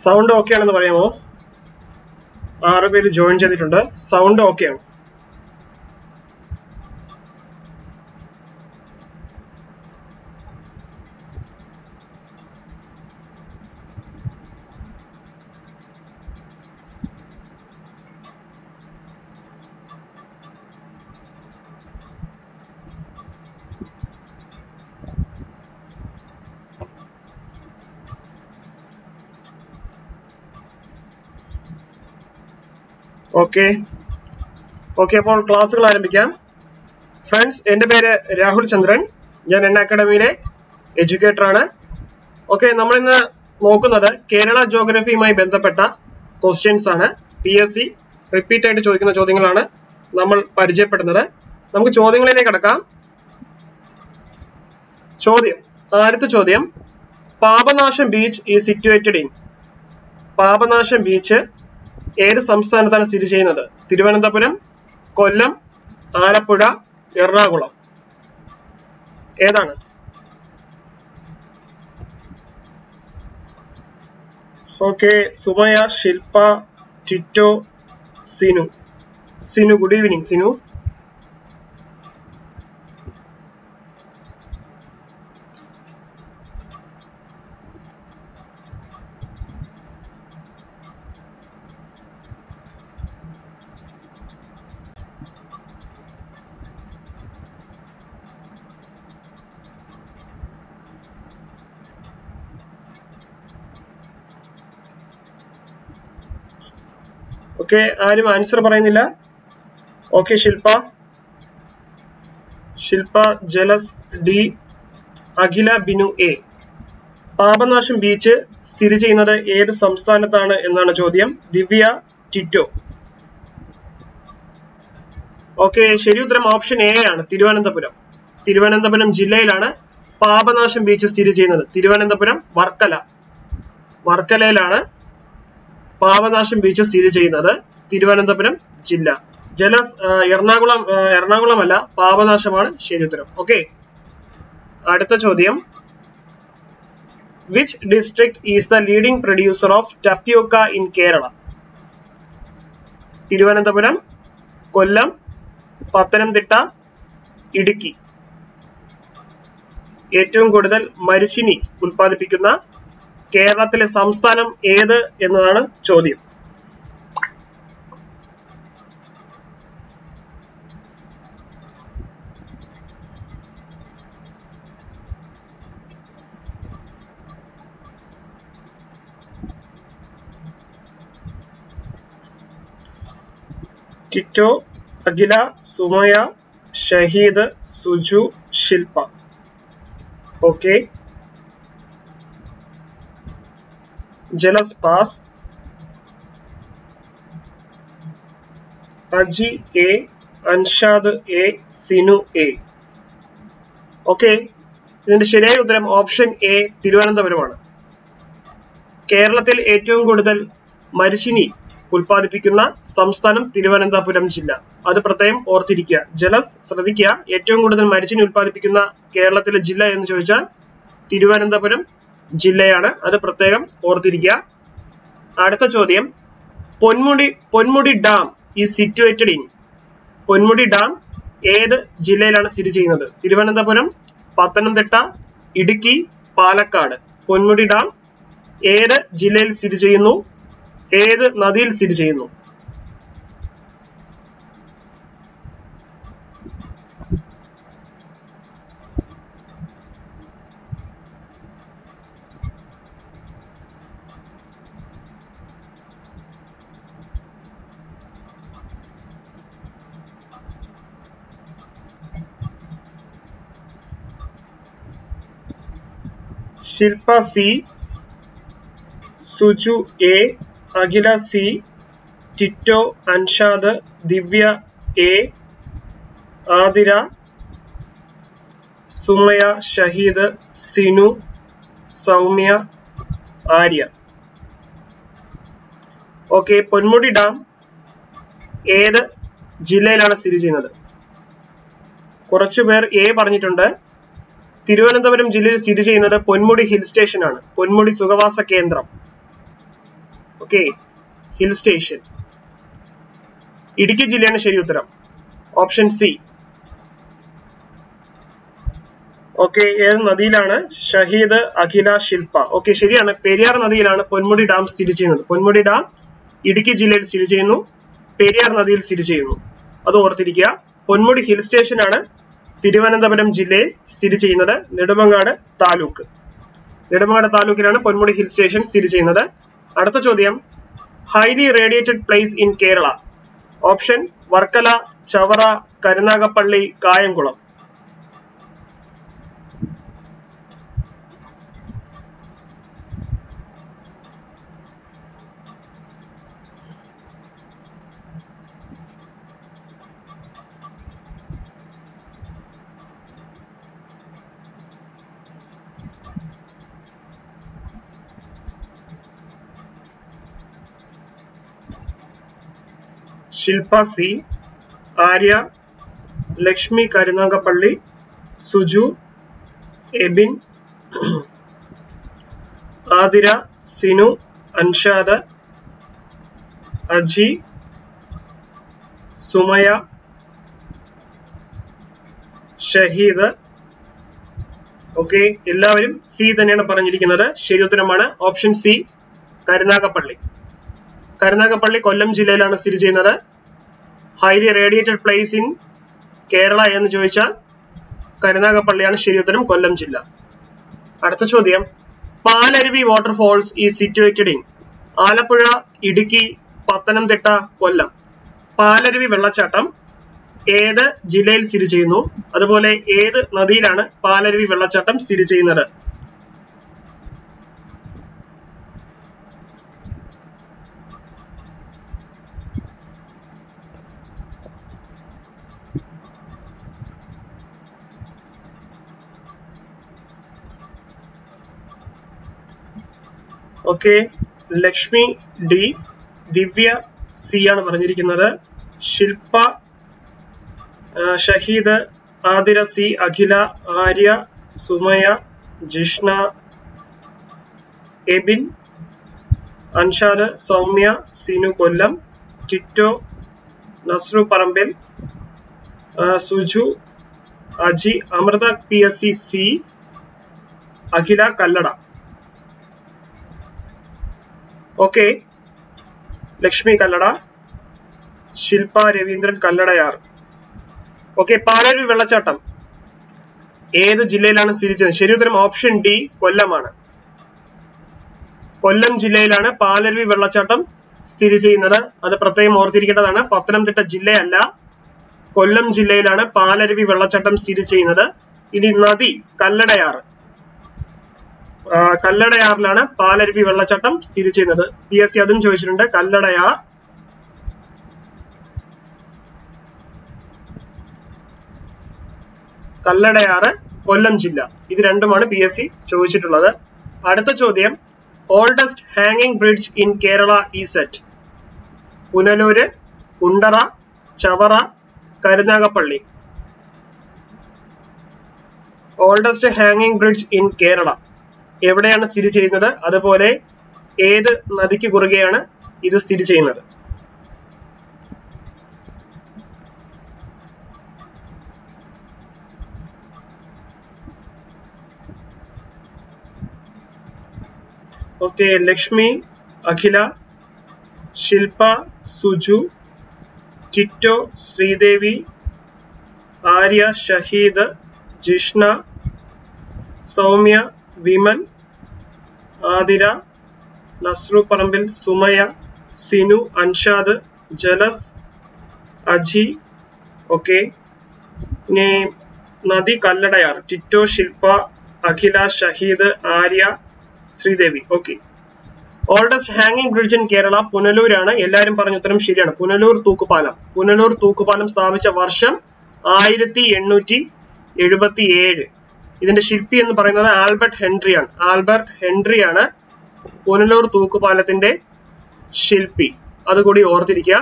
sound okay ആണെന്ന് പറയാമോ ആറ് പേര് ജോയിൻ ചെയ്തിട്ടുണ്ട് സൗണ്ട് ഓക്കെ ആണ് ഓക്കെ ഓക്കെ അപ്പോൾ ക്ലാസ്സുകൾ ആരംഭിക്കാം ഫ്രണ്ട്സ് എൻ്റെ പേര് രാഹുൽ ചന്ദ്രൻ ഞാൻ എൻ അക്കാഡമിയിലെ എഡ്യൂക്കേറ്റർ ആണ് ഓക്കെ നമ്മൾ ഇന്ന് നോക്കുന്നത് കേരള ജോഗ്രഫിയുമായി ബന്ധപ്പെട്ട ക്വസ്റ്റ്യൻസ് ആണ് പി എസ് സി റിപ്പീറ്റ് ആയിട്ട് ചോദിക്കുന്ന ചോദ്യങ്ങളാണ് നമ്മൾ പരിചയപ്പെടുന്നത് നമുക്ക് ചോദ്യങ്ങളിലേക്ക് കടക്കാം ചോദ്യം ആദ്യത്തെ ചോദ്യം പാപനാശം ബീച്ച് ഈ സിറ്റുവേറ്റഡ് ഇൻ പാപനാശം ബീച്ച് ഏത് സംസ്ഥാനത്താണ് സ്ഥിതി ചെയ്യുന്നത് തിരുവനന്തപുരം കൊല്ലം ആലപ്പുഴ എറണാകുളം ഏതാണ് okay Sumaya Shilpa Tito Sinu Sinu good evening Sinu okay ആരും ആൻസർ പറയുന്നില്ല okay Shilpa Shilpa Jalas D Akhila Binu A Papanasam beach സ്ഥിതി ചെയ്യുന്നത് ഏത് സംസ്ഥാനത്താണ് എന്നാണ് ചോദ്യം ദിവ്യ ടിറ്റോ ഓക്കെ ശരി ഉത്തരം ഓപ്ഷൻ എ ആണ് തിരുവനന്തപുരം തിരുവനന്തപുരം ജില്ലയിലാണ് പാപനാശം ബീച്ച് സ്ഥിതി ചെയ്യുന്നത് തിരുവനന്തപുരം വർക്കല വർക്കലയിലാണ് പാപനാശം ബീച്ച് സ്ഥിതി ചെയ്യുന്നത് തിരുവനന്തപുരം ജില്ല ജല എറണാകുളം എറണാകുളമല്ല പാപനാശമാണ് ശരി ഉത്തരം ഓക്കെ അടുത്ത ചോദ്യം which district is the leading producer of tapioca in Kerala Thiruvananthapuram Kollam Pathanamthitta Idukki ഏറ്റവും കൂടുതൽ മരിച്ചിനി ഉൽപ്പാദിപ്പിക്കുന്ന കേരളത്തിലെ സംസ്ഥാനം ഏത് എന്നതാണ് ചോദ്യം Tito Akhila Sumaya Shaheed Suju Shilpa okay Jalas pass Aji A Anshad A Sinu A okay ഇതിന്റെ ശരിയായ ഉത്തരം ഓപ്ഷൻ എ തിരുവനന്തപുരമാണ് കേരളത്തിൽ ഏറ്റവും കൂടുതൽ മരിച്ചിനി ഉൽപ്പാദിപ്പിക്കുന്ന സംസ്ഥാനം തിരുവനന്തപുരം ജില്ല അത് പ്രത്യേകം ഓർത്തിരിക്കുക ജലസ് ശ്രദ്ധിക്കുക ഏറ്റവും കൂടുതൽ മരിച്ചിനി ഉൽപ്പാദിപ്പിക്കുന്ന കേരളത്തിലെ ജില്ല എന്ന് ചോദിച്ചാൽ തിരുവനന്തപുരം ജില്ലയാണ് അത് പ്രത്യേകം ഓർത്തിരിക്കുക അടുത്ത ചോദ്യം പൊന്മുടി പൊന്മുടി ഡാം ഈ സിറ്റുവേറ്റഡ് ഇൻ പൊന്മുടി ഡാം ഏത് ജില്ലയിലാണ് സ്ഥിതി ചെയ്യുന്നത് തിരുവനന്തപുരം പത്തനംതിട്ട ഇടുക്കി പാലക്കാട് പൊന്മുടി ഡാം ഏത് ജില്ലയിൽ സ്ഥിതി ചെയ്യുന്നു ഏത് നദിയിൽ സ്ഥിതി ചെയ്യുന്നു Shilpa C Suju A Akhila C Tito Anshad Divya A Athira Sumaya Shaheed Sinu Soumya Arya okay Ponmudi dam ഏത് ജില്ലയിലാണ് സ്ഥിതി ചെയ്യുന്നത് കുറച്ചു പേർ എ പറഞ്ഞിട്ടുണ്ട് തിരുവനന്തപുരം ജില്ലയിൽ സ്ഥിതി ചെയ്യുന്നത് പൊന്മുടി ഹിൽ സ്റ്റേഷൻ ആണ് പൊന്മുടി സുഖവാസ കേന്ദ്രം ഓക്കെ ഹിൽ സ്റ്റേഷൻ ഇടുക്കി ജില്ലയാണ് ശരി ഉത്തരം ഓപ്ഷൻ സി ഓക്കെ ഏത് നദിയിലാണ് ഷഹീദ് അഖില ശില്പ ഓക്കെ ശരിയാണ് പെരിയാർ നദിയിലാണ് പൊന്മുടി ഡാം സ്ഥിതി ചെയ്യുന്നത് പൊന്മുടി ഡാം ഇടുക്കി ജില്ലയിൽ സ്ഥിതി ചെയ്യുന്നു പെരിയാർ നദിയിൽ സ്ഥിതി ചെയ്യുന്നു അത് ഓർത്തിരിക്കുക പൊന്മുടി ഹിൽ സ്റ്റേഷൻ ആണ് തിരുവനന്തപുരം ജില്ലയിൽ സ്ഥിതി ചെയ്യുന്നത് നെടുമങ്ങാട് താലൂക്ക് നെടുമങ്ങാട് താലൂക്കിലാണ് പൊന്മുടി ഹിൽ സ്റ്റേഷൻ സ്ഥിതി ചെയ്യുന്നത് അടുത്ത ചോദ്യം highly radiated place in Kerala option Varkala Chavara Karunagappally Kayamkulam Shilpa C Arya Lakshmi Karunagappally Suju Abin Athira Sinu Anshad Aji Sumaya Shahid okay എല്ലാവരും സി തന്നെയാണ് പറഞ്ഞിരിക്കുന്നത് ശരി ഉത്തരമാണ് ഓപ്ഷൻ സി കരുനാഗപ്പള്ളി കരുനാഗപ്പള്ളി കൊല്ലം ജില്ലയിലാണ് സ്ഥിതി ചെയ്യുന്നത് highly radiated place in Kerala എന്ന് ചോദിച്ചാൽ കരുനാഗപ്പള്ളിയാണ് ശരി ഉത്തരം കൊല്ലം ജില്ല അടുത്ത ചോദ്യം പാലരുവി വാട്ടർഫോൾസ് ഈ സിറ്റുവേറ്റഡ് ഇൻ ആലപ്പുഴ ഇടുക്കി പത്തനംതിട്ട കൊല്ലം പാലരുവി വെള്ളച്ചാട്ടം ഏത് ജില്ലയിൽ സ്ഥിതി ചെയ്യുന്നു അതുപോലെ ഏത് നദിയിലാണ് പാലരുവി വെള്ളച്ചാട്ടം സ്ഥിതി ചെയ്യുന്നത് okay Lakshmi D Divya C ആണ് പറഞ്ഞിരിക്കുന്നത് ശില്പ ആ, ഷഹീദ് ആതിര സി അഖില ആര്യ സുമയ ജിഷ്ണ എബിൻ അൻഷാദ് സൗമ്യ സിനു കൊല്ലം ടിറ്റോ നസ്രു പറമ്പിൽ ആ, Suju Aji Amrutha P S C C Akhila Kallada okay Lakshmi Kallada Shilpa Raveendran Kalladayar okay Palaruvi വെള്ളച്ചാട്ടം ഏത് ജില്ലയിലാണ് സ്ഥിതി ചെയ്യുന്നത് ശരി ഉത്തരം ഓപ്ഷൻ ഡി കൊല്ലമാണ് കൊല്ലം ജില്ലയിലാണ് പാലരുവി വെള്ളച്ചാട്ടം സ്ഥിതി ചെയ്യുന്നത് അത് പ്രത്യേകം ഓർത്തിരിക്കേണ്ടതാണ് പത്തനംതിട്ട ജില്ലയല്ല കൊല്ലം ജില്ലയിലാണ് പാലരുവി വെള്ളച്ചാട്ടം സ്ഥിതി ചെയ്യുന്നത് ഇനി നദി കല്ലടയാറ് ആ, കല്ലടയാറിലാണ് പാലരുവി വെള്ളച്ചാട്ടം സ്ഥിതി ചെയ്യുന്നത് പി എസ് സി അതും ചോദിച്ചിട്ടുണ്ട് കല്ലടയാർ കല്ലടയാറ് കൊല്ലം ജില്ല ഇത് രണ്ടുമാണ് പി എസ് സി ചോദിച്ചിട്ടുള്ളത് അടുത്ത ചോദ്യം ഓൾഡസ്റ്റ് ഹാങ്ങിങ് bridge in Kerala is at Punalur Kundara Chavara Karunagappally oldest ഹാങ്ങിങ് ബ്രിഡ്ജ് ഇൻ കേരള എവിടെയാണ് സ്ഥിതി ചെയ്യുന്നത് അതുപോലെ ഏത് നദിക്ക് കുറുകെയാണ് ഇത് സ്ഥിതി ചെയ്യുന്നത് ഓക്കെ ലക്ഷ്മി അഖില ശില്പ സുജു ടിറ്റോ ശ്രീദേവി ആര്യ ഷഹീദ് ജിഷ്ണ സൗമ്യ വിമൽ ആതിര നസ്രു പറമ്പിൽ സുമയ സിനു അൻഷാദ് ജലസ് അജി ഓക്കെ ഇനി നദി കല്ലടയാർ ടിറ്റോ ശില്പ അഖില ഷഹീദ് ആര്യ ശ്രീദേവി ഓക്കെ ഓൾഡസ്റ്റ് ഹാങ്ങിങ് ബ്രിഡ്ജ് ഇൻ കേരള പുനലൂരാണ് എല്ലാവരും പറഞ്ഞ ഉത്തരം ശരിയാണ് പുനലൂർ തൂക്കുപാലം പുനലൂർ തൂക്കുപാലം സ്ഥാപിച്ച വർഷം ആയിരത്തി എണ്ണൂറ്റി എഴുപത്തി ഏഴ് ഇതിന്റെ ശില്പി എന്ന് പറയുന്നത് ആൽബർട്ട് ഹെൻറിയാണ് ആൽബർട്ട് ഹെൻറിയാണ് പുനലൂർ തൂക്കുപാലത്തിന്റെ ശില്പി അതുകൂടി ഓർത്തിരിക്കുക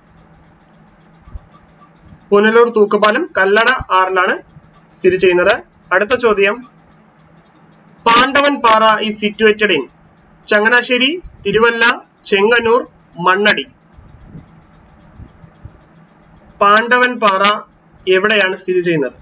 പുനലൂർ തൂക്കുപാലം കല്ലട ആറിലാണ് സ്ഥിതി ചെയ്യുന്നത് അടുത്ത ചോദ്യം Pandavan Para is situated in Changanassery Thiruvalla Chengannur Mannadi Pandavan Para എവിടെയാണ് സ്ഥിതി ചെയ്യുന്നത്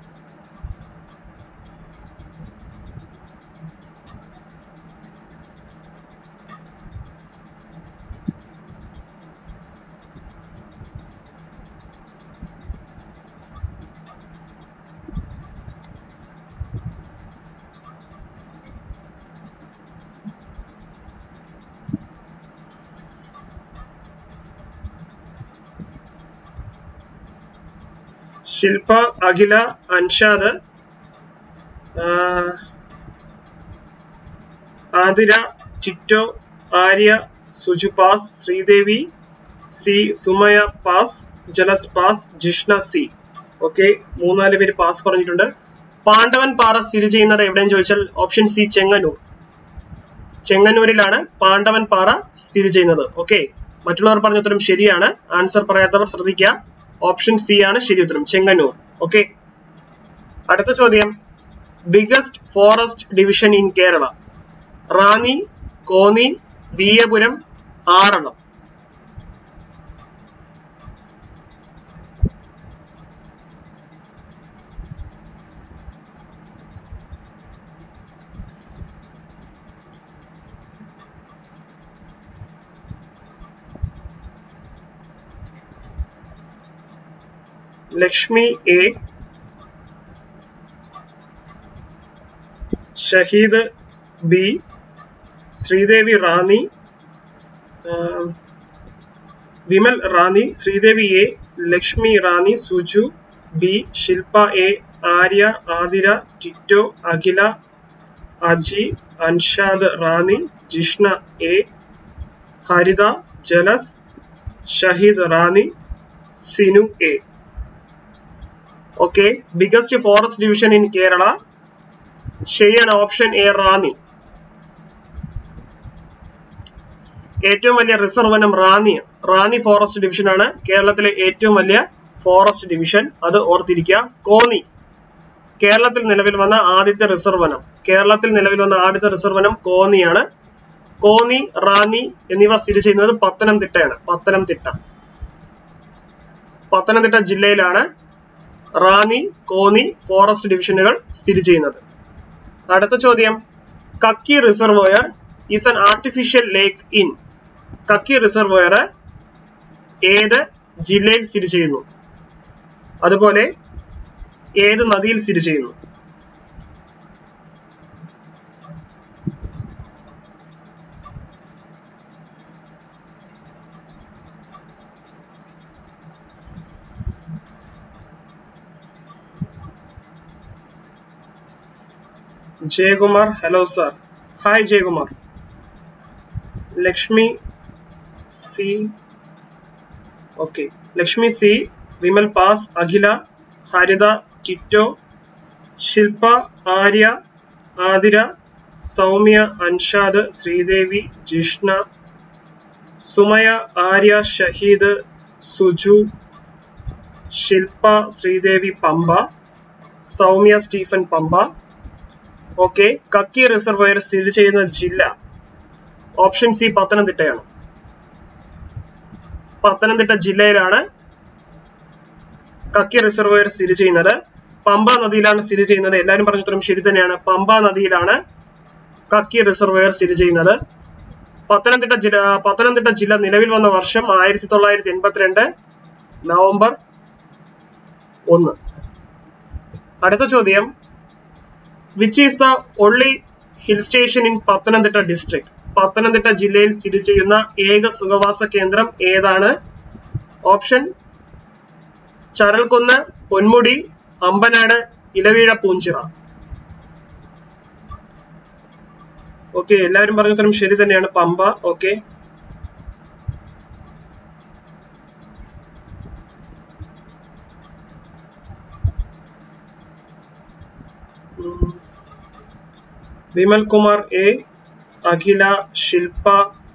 ശില്പ അഖില അൻഷാദ് ആ, Athira Chitto Arya Suju pass Sreedevi C Sumaya pass Jalas pass Jishna C okay മൂന്നാല് പേര് പാസ് പറഞ്ഞിട്ടുണ്ട് പാണ്ഡവൻ പാറ സ്ഥിതി ചെയ്യുന്നത് എവിടെയെന്ന് ചോദിച്ചാൽ ഓപ്ഷൻ സി ചെങ്ങന്നൂർ ചെങ്ങന്നൂരിലാണ് പാണ്ഡവൻ പാറ സ്ഥിതി ചെയ്യുന്നത് ഓക്കെ മറ്റുള്ളവർ പറഞ്ഞ ഉത്തരം ശരിയാണ് ആൻസർ പറയാത്തവർ ശ്രദ്ധിക്കുക ഓപ്ഷൻ സി ആണ് ശരി ഉത്തരം ചെങ്ങന്നൂർ ഓക്കെ അടുത്ത ചോദ്യം biggest forest division in Kerala Ranni Konni Veeyapuram Aralam Lakshmi A Shahid B Sreedevi Ranni ആ, Vimal Ranni Sreedevi A Lakshmi Ranni Suju B Shilpa A Arya Athira Tito Akhila Aji Anshad Ranni Jishna A Haritha Jalas Shahid Ranni Sinu A okay biggest forest division in Kerala ശരിയാണ് ഓപ്ഷൻ എ റാന്നി ഏറ്റവും വലിയ റിസർവ് വനം റാന്നി റാന്നി ഫോറസ്റ്റ് ഡിവിഷൻ ആണ് കേരളത്തിലെ ഏറ്റവും വലിയ ഫോറസ്റ്റ് ഡിവിഷൻ അത് ഓർത്തിരിക്കുക കോന്നി കേരളത്തിൽ നിലവിൽ വന്ന ആദ്യത്തെ റിസർവ് വനം കേരളത്തിൽ നിലവിൽ വന്ന ആദ്യത്തെ റിസർവ് വനം കോന്നിയാണ് കോന്നി റാന്നി എന്നിവ സ്ഥിതി ചെയ്യുന്നത് പത്തനംതിട്ടയാണ് പത്തനംതിട്ട പത്തനംതിട്ട ജില്ലയിലാണ് റാന്നി കോന്നി ഫോറസ്റ്റ് ഡിവിഷനുകൾ സ്ഥിതി ചെയ്യുന്നത് അടുത്ത ചോദ്യം Kakki reservoir is an artificial lake in Kakki reservoir ഏത് ജില്ലയിൽ സ്ഥിതി ചെയ്യുന്നു അതുപോലെ ഏത് നദിയിൽ സ്ഥിതി ചെയ്യുന്നു Jayakumar hello sir hi Jayakumar Lakshmi C okay Lakshmi C Vimal pass Akhila Haritha Tito Shilpa Arya Athira Soumya Anshad Sreedevi Jishna Sumaya Arya Shahid Suju Shilpa Sreedevi Pamba Soumya Stephen Pamba okay Kakki reservoir സ്ഥിതി ചെയ്യുന്ന ജില്ല ഓപ്ഷൻ സി പത്തനംതിട്ടയാണ് പത്തനംതിട്ട ജില്ലയിലാണ് കക്കി റിസർവയർ സ്ഥിതി ചെയ്യുന്നത് പമ്പ നദിയിലാണ് സ്ഥിതി ചെയ്യുന്നത് എല്ലാവരും പറഞ്ഞുത്തരം ശരി തന്നെയാണ് പമ്പ നദിയിലാണ് കക്കി റിസർവയർ സ്ഥിതി ചെയ്യുന്നത് പത്തനംതിട്ട ജില്ല പത്തനംതിട്ട ജില്ല നിലവിൽ വന്ന വർഷം ആയിരത്തി തൊള്ളായിരത്തി എൺപത്തിരണ്ട് നവംബർ ഒന്ന് അടുത്ത ചോദ്യം which is the only hill station in Pathanamthitta district Pathanamthitta ജില്ലയിൽ സ്ഥിതി ചെയ്യുന്ന ഏക സുഖവാസ കേന്ദ്രം ഏതാണ് ഓപ്ഷൻ ചരൽക്കുന്ന് പൊന്മുടി അമ്പനാട് ഇലവീഴ പൂഞ്ചിറ ഓക്കെ എല്ലാവരും പറഞ്ഞ ഉത്തരം ശരി തന്നെയാണ് Pamba okay Vimal Kumar A Akhila Shilpa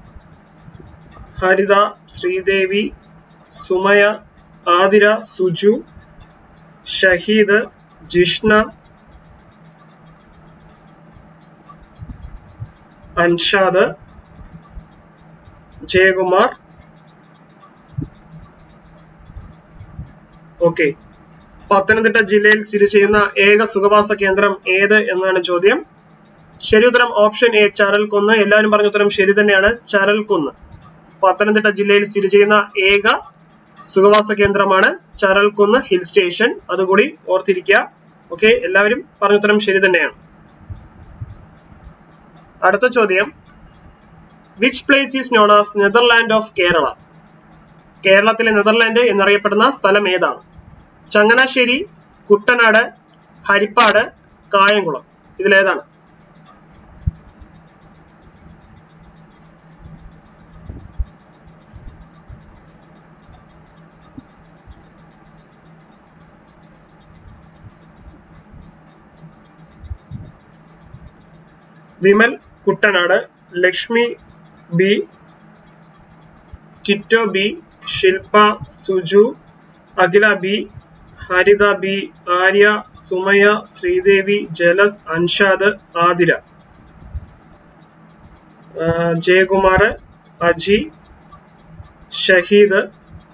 Haritha Sreedevi Sumaya Athira Suju Shahid Jishna Anshad Jayakumar okay Pathanamthitta ജില്ലയിൽ സ്ഥിതി ചെയ്യുന്ന ഏക സുഖവാസ കേന്ദ്രം ഏത് എന്നാണ് ചോദ്യം ശരി ഉത്തരം ഓപ്ഷൻ എ ചരൽക്കുന്ന് എല്ലാവരും പറഞ്ഞ ഉത്തരം ശരി തന്നെയാണ് ചരൽക്കുന്ന് പത്തനംതിട്ട ജില്ലയിൽ സ്ഥിതി ചെയ്യുന്ന ഏക സുഖവാസ കേന്ദ്രമാണ് ചരൽക്കുന്ന് ഹിൽ സ്റ്റേഷൻ അതുകൂടി ഓർത്തിരിക്കുക ഓക്കെ എല്ലാവരും പറഞ്ഞ ഉത്തരം ശരി തന്നെയാണ് അടുത്ത ചോദ്യം which place is known as Netherland of Kerala കേരളത്തിലെ നെതർലാൻഡ് എന്നറിയപ്പെടുന്ന സ്ഥലം ഏതാണ് ചങ്ങനാശ്ശേരി കുട്ടനാട് ഹരിപ്പാട് കായംകുളം ഇതിലേതാണ് Vimal Kuttanad Lakshmi B Tito B Shilpa Suju Akhila B Haritha B Arya Sumaya Sreedevi Jalas Anshad Athira ആ, ജയകുമാർ അജി ഷഹീദ്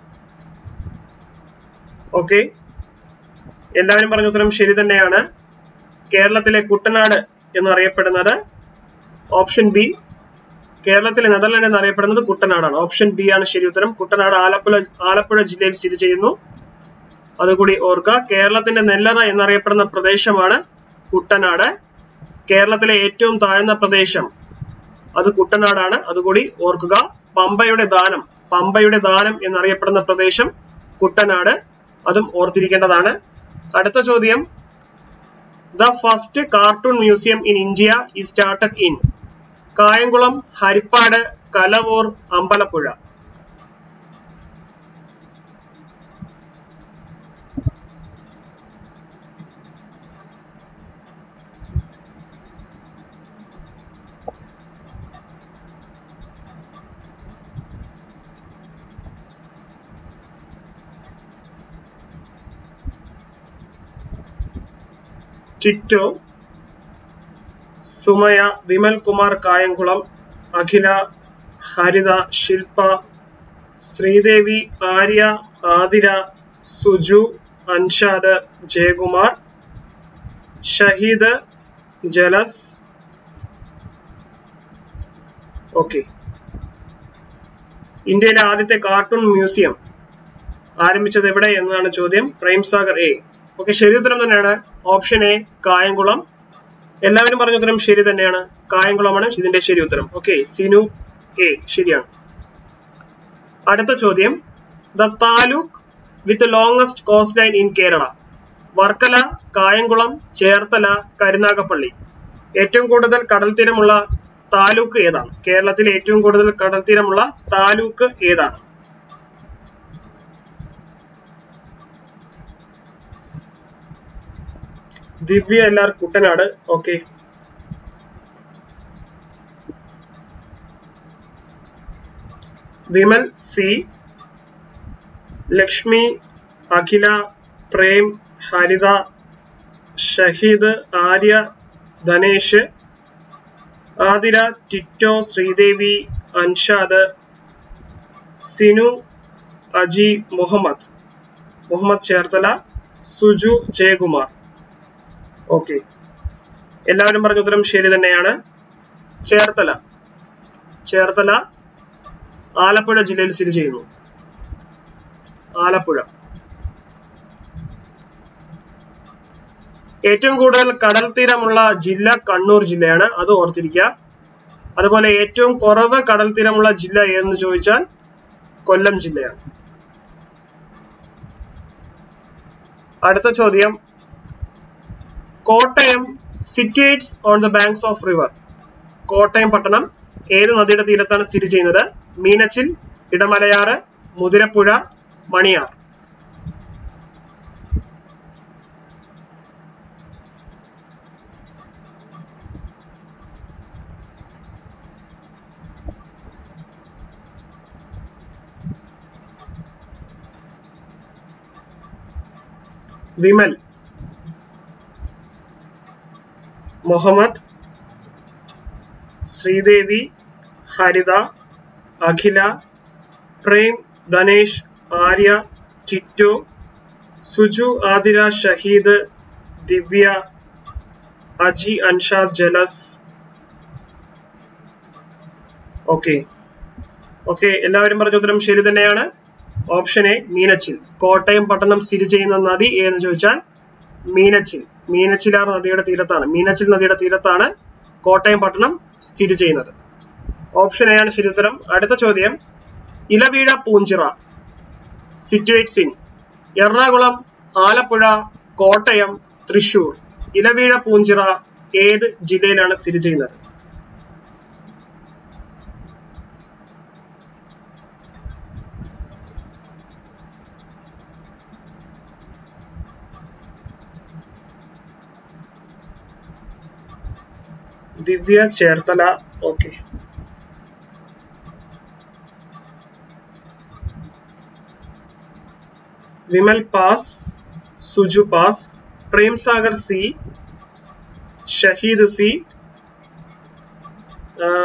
ഓക്കെ എല്ലാവരും പറഞ്ഞ ഉത്തരം ശരി തന്നെയാണ് കേരളത്തിലെ കുട്ടനാട് എന്നറിയപ്പെടുന്നത് ഓപ്ഷൻ ബി കേരളത്തിലെ നെതർലാൻഡ് എന്നറിയപ്പെടുന്നത് കുട്ടനാടാണ് ഓപ്ഷൻ ബി ആണ് ശരി ഉത്തരം കുട്ടനാട് ആലപ്പുഴ ആലപ്പുഴ ജില്ലയിൽ സ്ഥിതി ചെയ്യുന്നു അതുകൂടി ഓർക്കുക കേരളത്തിന്റെ നെല്ലറ എന്നറിയപ്പെടുന്ന പ്രദേശമാണ് കുട്ടനാട് കേരളത്തിലെ ഏറ്റവും താഴ്ന്ന പ്രദേശം അത് കുട്ടനാടാണ് അതുകൂടി ഓർക്കുക പമ്പയുടെ ദാനം പമ്പയുടെ ദാനം എന്നറിയപ്പെടുന്ന പ്രദേശം കുട്ടനാട് അതും ഓർത്തിരിക്കേണ്ടതാണ് അടുത്ത ചോദ്യം the first cartoon museum in India is started in Kayamkulam Harippad Kalavoor Ambalappuzha Tito Sumaya Vimal Kumar Kayamkulam Akhila Haritha Shilpa Sreedevi Arya Athira Suju Anshad Jayakumar Shahid Jalas okay ഇന്ത്യയിലെ ആദ്യത്തെ കാർട്ടൂൺ മ്യൂസിയം ആരംഭിച്ചത് എവിടെ എന്നതാണ് ചോദ്യം പ്രേംസാഗർ എ ഓക്കെ ശരി ഉത്തരം തന്നെയാണ് ഓപ്ഷൻ എ കായംകുളം എല്ലാവരും പറഞ്ഞ ഉത്തരം ശരി തന്നെയാണ് കായംകുളമാണ് ഇതിന്റെ ശരി ഉത്തരം ഓക്കെ സിനു എ ശരിയാണ് അടുത്ത ചോദ്യം the taluk with longest coast line in Kerala Varkala Kayamkulam Cherthala Karunagappally ഏറ്റവും കൂടുതൽ കടൽ തീരമുള്ള താലൂക്ക് ഏതാണ് കേരളത്തിലെ ഏറ്റവും കൂടുതൽ കടൽ തീരമുള്ള താലൂക്ക് ഏതാണ് ദിവ്യ എല്ലാർ Kuttanad okay Vimal C Lakshmi Akhila Prem Haritha Shahid Arya Dhanesh Athira Tito Sreedevi Anshad Sinu Aji Muhammad Muhammad Cherthala Suju Jayakumar okay എല്ലാവരും പറഞ്ഞ ഉത്തരം ശരി തന്നെയാണ് ചേർത്തല ചേർത്തല ആലപ്പുഴ ജില്ലയിൽ സ്ഥിതി ചെയ്യുന്നു ആലപ്പുഴ ഏറ്റവും കൂടുതൽ കടൽ തീരമുള്ള ജില്ല കണ്ണൂർ ജില്ലയാണ് അത് ഓർത്തിരിക്കുക അതുപോലെ ഏറ്റവും കുറവ് കടൽ തീരമുള്ള ജില്ല ഏതെന്ന് ചോദിച്ചാൽ കൊല്ലം ജില്ലയാണ് അടുത്ത ചോദ്യം Kottayam situates on the banks of river Kottayam പട്ടണം ഏത് നദിയുടെ തീരത്താണ് സ്ഥിതി ചെയ്യുന്നത് മീനച്ചിൽ ഇടമലയാറ് മുതിരപ്പുഴ മണിയാർ വിമൽ മുഹമ്മദ് ശ്രീദേവി ഹരിത അഖില പ്രേം ധനേഷ് ആര്യ ടിറ്റു സുജു ആതിര ഷഹീദ് ദിവ്യ അജി അൻഷാദ് ജലസ് ഓക്കെ ഓക്കെ എല്ലാവരും പറഞ്ഞ ഉത്തരം ശരി തന്നെയാണ് ഓപ്ഷൻ എ മീനച്ചിൽ കോട്ടയം പട്ടണം സ്ഥിതി ചെയ്യുന്ന നദി ഏതെന്ന് ചോദിച്ചാൽ മീനച്ചിൽ മീനച്ചിലാർ നദിയുടെ തീരത്താണ് മീനച്ചിൽ നദിയുടെ തീരത്താണ് കോട്ടയം പട്ടണം സ്ഥിതി ചെയ്യുന്നത് ഓപ്ഷൻ എ ആണ് ശരി ഉത്തരം അടുത്ത ചോദ്യം ഇലവീഴ പൂഞ്ചിറ സിറ്റുവേറ്റ്സ് ഇൻ എറണാകുളം ആലപ്പുഴ കോട്ടയം തൃശൂർ ഇലവീഴ പൂഞ്ചിറ ഏത് ജില്ലയിലാണ് സ്ഥിതി ചെയ്യുന്നത് Divya Cherthala okay Vimal pass Suju pass Prem Sagar C Shahid C ആ,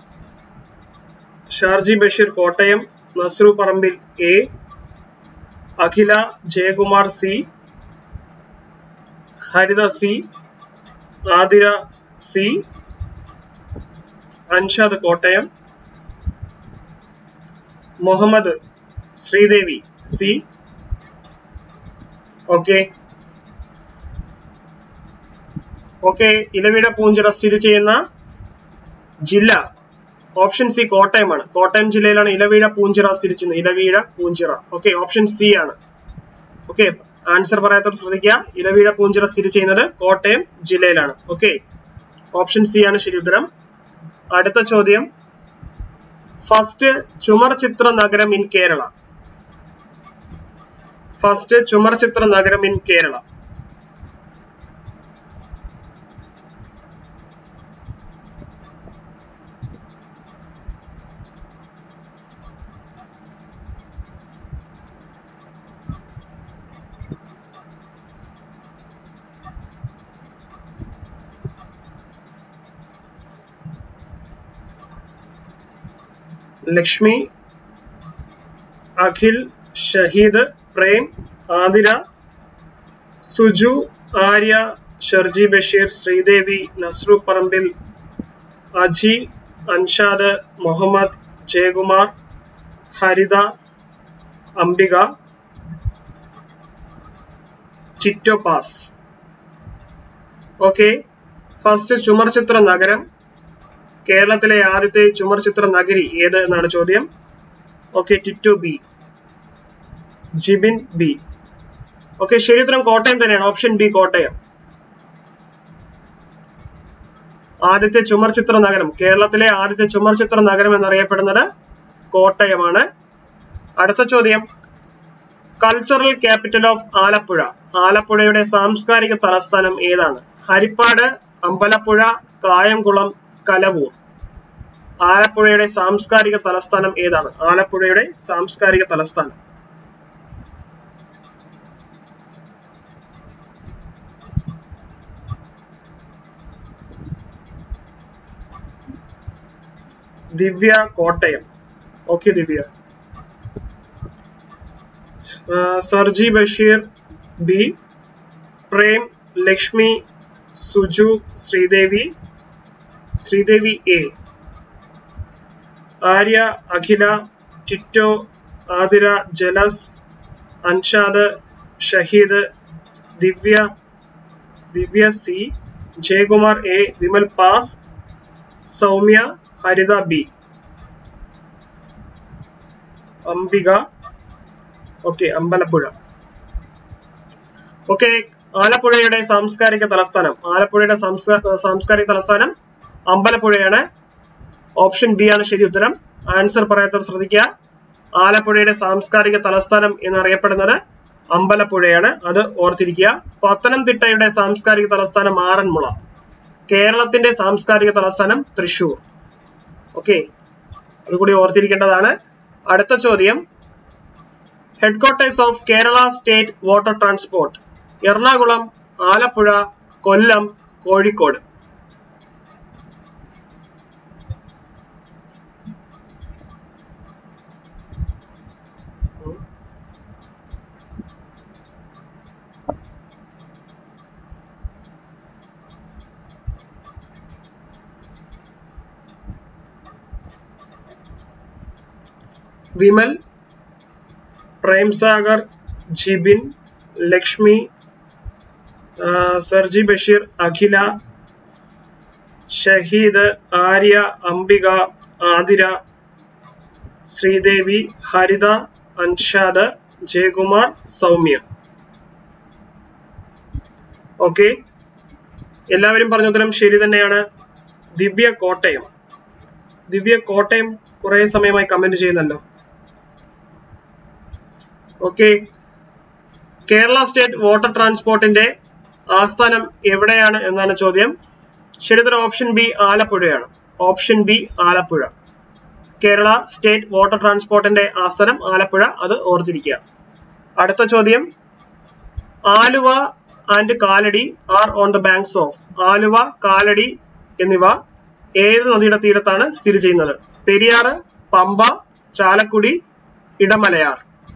Sharji Basheer Kottayam Nasru Parambil A Akhila Jayakumar C Haritha C Athira C Anshad Kottayam Muhammad Sreedevi C okay okay Ilavida Poonchira സ്ഥിതി ചെയ്യുന്ന ജില്ല ഓപ്ഷൻ സി കോട്ടയമാണ് കോട്ടയം ജില്ലയിലാണ് ഇലവീഴ പൂഞ്ചിറ സ്ഥിതി ചെയ്യുന്നത് Ilaveezha Poonchira okay option C ആണ് ഓക്കെ ആൻസർ പറയാത്തവർ ശ്രദ്ധിക്കുക ഇലവീഴ പൂഞ്ചിറ സ്ഥിതി ചെയ്യുന്നത് കോട്ടയം ജില്ലയിലാണ് ഓക്കെ ഓപ്ഷൻ സി ആണ് ശരി ഉത്തരം അടുത്ത ചോദ്യം ഫസ്റ്റ് ചുമർ ചിത്ര നഗരം ഇൻ കേരള ഫസ്റ്റ് ചുമർ ചിത്ര നഗരം in Kerala Lakshmi Akhil Shahid Prem Athira Suju Arya Sharji Basheer Sreedevi Nasru Parambil Aji Anshad Muhammad Jayakumar Haritha Ambika Chitto pass okay first ചുമർ ചിത്ര നഗരം കേരളത്തിലെ ആദ്യത്തെ ചുമർ ചിത്ര നഗരി ഏത് എന്നാണ് ചോദ്യം okay Tito B Jibin B okay ശരി ഉത്തരം കോട്ടയം തന്നെയാണ് ഓപ്ഷൻ ബി കോട്ടയം ആദ്യത്തെ ചുമർ ചിത്ര നഗരം കേരളത്തിലെ ആദ്യത്തെ ചുമർ ചിത്ര നഗരം എന്നറിയപ്പെടുന്നത് കോട്ടയമാണ് അടുത്ത ചോദ്യം കൾച്ചറൽ ക്യാപിറ്റൽ ഓഫ് ആലപ്പുഴ ആലപ്പുഴയുടെ സാംസ്കാരിക തലസ്ഥാനം ഏതാണ് ഹരിപ്പാട് അമ്പലപ്പുഴ കായംകുളം കലവൂർ ആലപ്പുഴയുടെ സാംസ്കാരിക തലസ്ഥാനം ഏതാണ് ആലപ്പുഴയുടെ സാംസ്കാരിക തലസ്ഥാനം ദിവ്യ കോട്ടയം ഓക്കെ ദിവ്യ ആ, Sarji Basheer B Prem Lakshmi Suju Sreedevi Sreedevi A Arya Akhila Tito Athira Jalas Anshad Shahid Divya Divya C Jayakumar A Vimal pass Soumya Haritha B Ambika okay Ambalappuzha okay ആലപ്പുഴയുടെ സാംസ്കാരിക തലസ്ഥാനം ആലപ്പുഴയുടെ സംസ്കാ- സാംസ്കാരിക തലസ്ഥാനം അമ്പലപ്പുഴയാണ് ഓപ്ഷൻ ബി ആണ് ശരി ഉത്തരം ആൻസർ പറയാത്തവർ ശ്രദ്ധിക്കുക ആലപ്പുഴയുടെ സാംസ്കാരിക തലസ്ഥാനം എന്നറിയപ്പെടുന്നത് അമ്പലപ്പുഴയാണ് അത് ഓർത്തിരിക്കുക പത്തനംതിട്ടയുടെ സാംസ്കാരിക തലസ്ഥാനം ആറന്മുള കേരളത്തിന്റെ സാംസ്കാരിക തലസ്ഥാനം തൃശൂർ ഓക്കെ അതുകൂടി ഓർത്തിരിക്കേണ്ടതാണ് അടുത്ത ചോദ്യം headquarters of Kerala state water transport Ernakulam Alappuzha Kollam Kozhikode Vimal Premsagar Jibin Lakshmi ആ, സർജി ബഷീർ അഖില ഷഹീദ് ആര്യ അംബിക ആതിര ശ്രീദേവി ഹരിത അൻഷാദ് ജയകുമാർ സൗമ്യ ഓക്കെ എല്ലാവരും പറഞ്ഞ ഉത്തരം ശരി തന്നെയാണ് ദിവ്യ കോട്ടയം ദിവ്യ കോട്ടയം കുറെ സമയമായി കമന്റ് ചെയ്യുന്നല്ലോ ഓക്കെ കേരള സ്റ്റേറ്റ് വാട്ടർ ട്രാൻസ്പോർട്ടിന്റെ ആസ്ഥാനം എവിടെയാണ് എന്നാണ് ചോദ്യം ശരിയുത്തരം ഓപ്ഷൻ ബി ആലപ്പുഴയാണ് option B Alappuzha Kerala state water ട്രാൻസ്പോർട്ടിന്റെ ആസ്ഥാനം ആലപ്പുഴ അത് ഓർത്തിരിക്കുക അടുത്ത ചോദ്യം Aluva and Kalady are on the banks of Aluva Kalady എന്നിവ ഏത് നദിയുടെ തീരത്താണ് സ്ഥിതി ചെയ്യുന്നത് പെരിയാറ് പമ്പ ചാലക്കുടി ഇടമലയാർ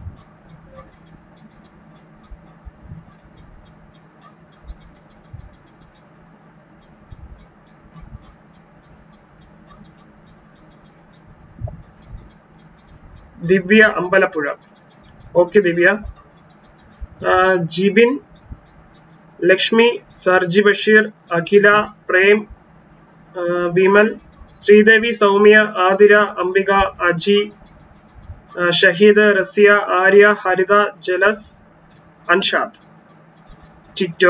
ദിവ്യ അമ്പലപ്പുഴ ഓക്കെ ദിവ്യ ആ, ജിബിൻ ലക്ഷ്മി സർജി ബഷീർ അഖില പ്രേം ആ, വിമൽ ശ്രീദേവി സൗമ്യ ആതിര അംബിക അജി ആ, ഷഹീദ് റസിയ ആര്യ ഹരിത ജലസ് അൻഷാദ് ചിറ്റോ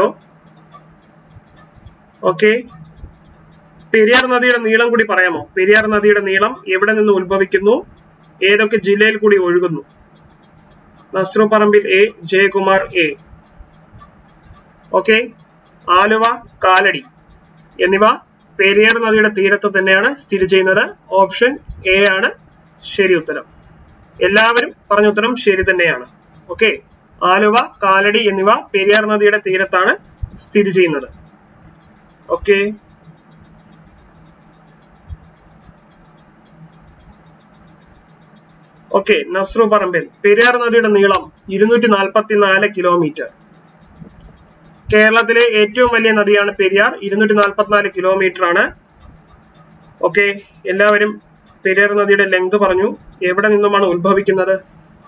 ഓക്കെ പെരിയാർ നദിയുടെ നീളം കൂടി പറയാമോ പെരിയാർ നദിയുടെ നീളം എവിടെ നിന്ന് ഉത്ഭവിക്കുന്നു ഏതൊക്കെ ജില്ലയിൽ കൂടി ഒഴുകുന്നു Nasru Parambil A Jayakumar A okay Aluva Kalady എന്നിവ പെരിയാർ നദിയുടെ തീരത്ത് തന്നെയാണ് സ്ഥിതി ചെയ്യുന്നത് ഓപ്ഷൻ എ ആണ് ശരി ഉത്തരം എല്ലാവരും പറഞ്ഞ ഉത്തരം ശരി തന്നെയാണ് ഓക്കെ ആലുവ കാലടി എന്നിവ പെരിയാർ നദിയുടെ തീരത്താണ് സ്ഥിതി ചെയ്യുന്നത് ഓക്കെ ഓക്കെ നസ്രു പറമ്പിൽ പെരിയാർ നദിയുടെ നീളം ഇരുന്നൂറ്റി നാൽപ്പത്തിനാല് കിലോമീറ്റർ കേരളത്തിലെ ഏറ്റവും വലിയ നദിയാണ് പെരിയാർ ഇരുന്നൂറ്റി നാൽപ്പത്തിനാല് കിലോമീറ്റർ ആണ് ഓക്കെ എല്ലാവരും പെരിയാർ നദിയുടെ ലെങ്ത് പറഞ്ഞു എവിടെ നിന്നുമാണ് ഉത്ഭവിക്കുന്നത്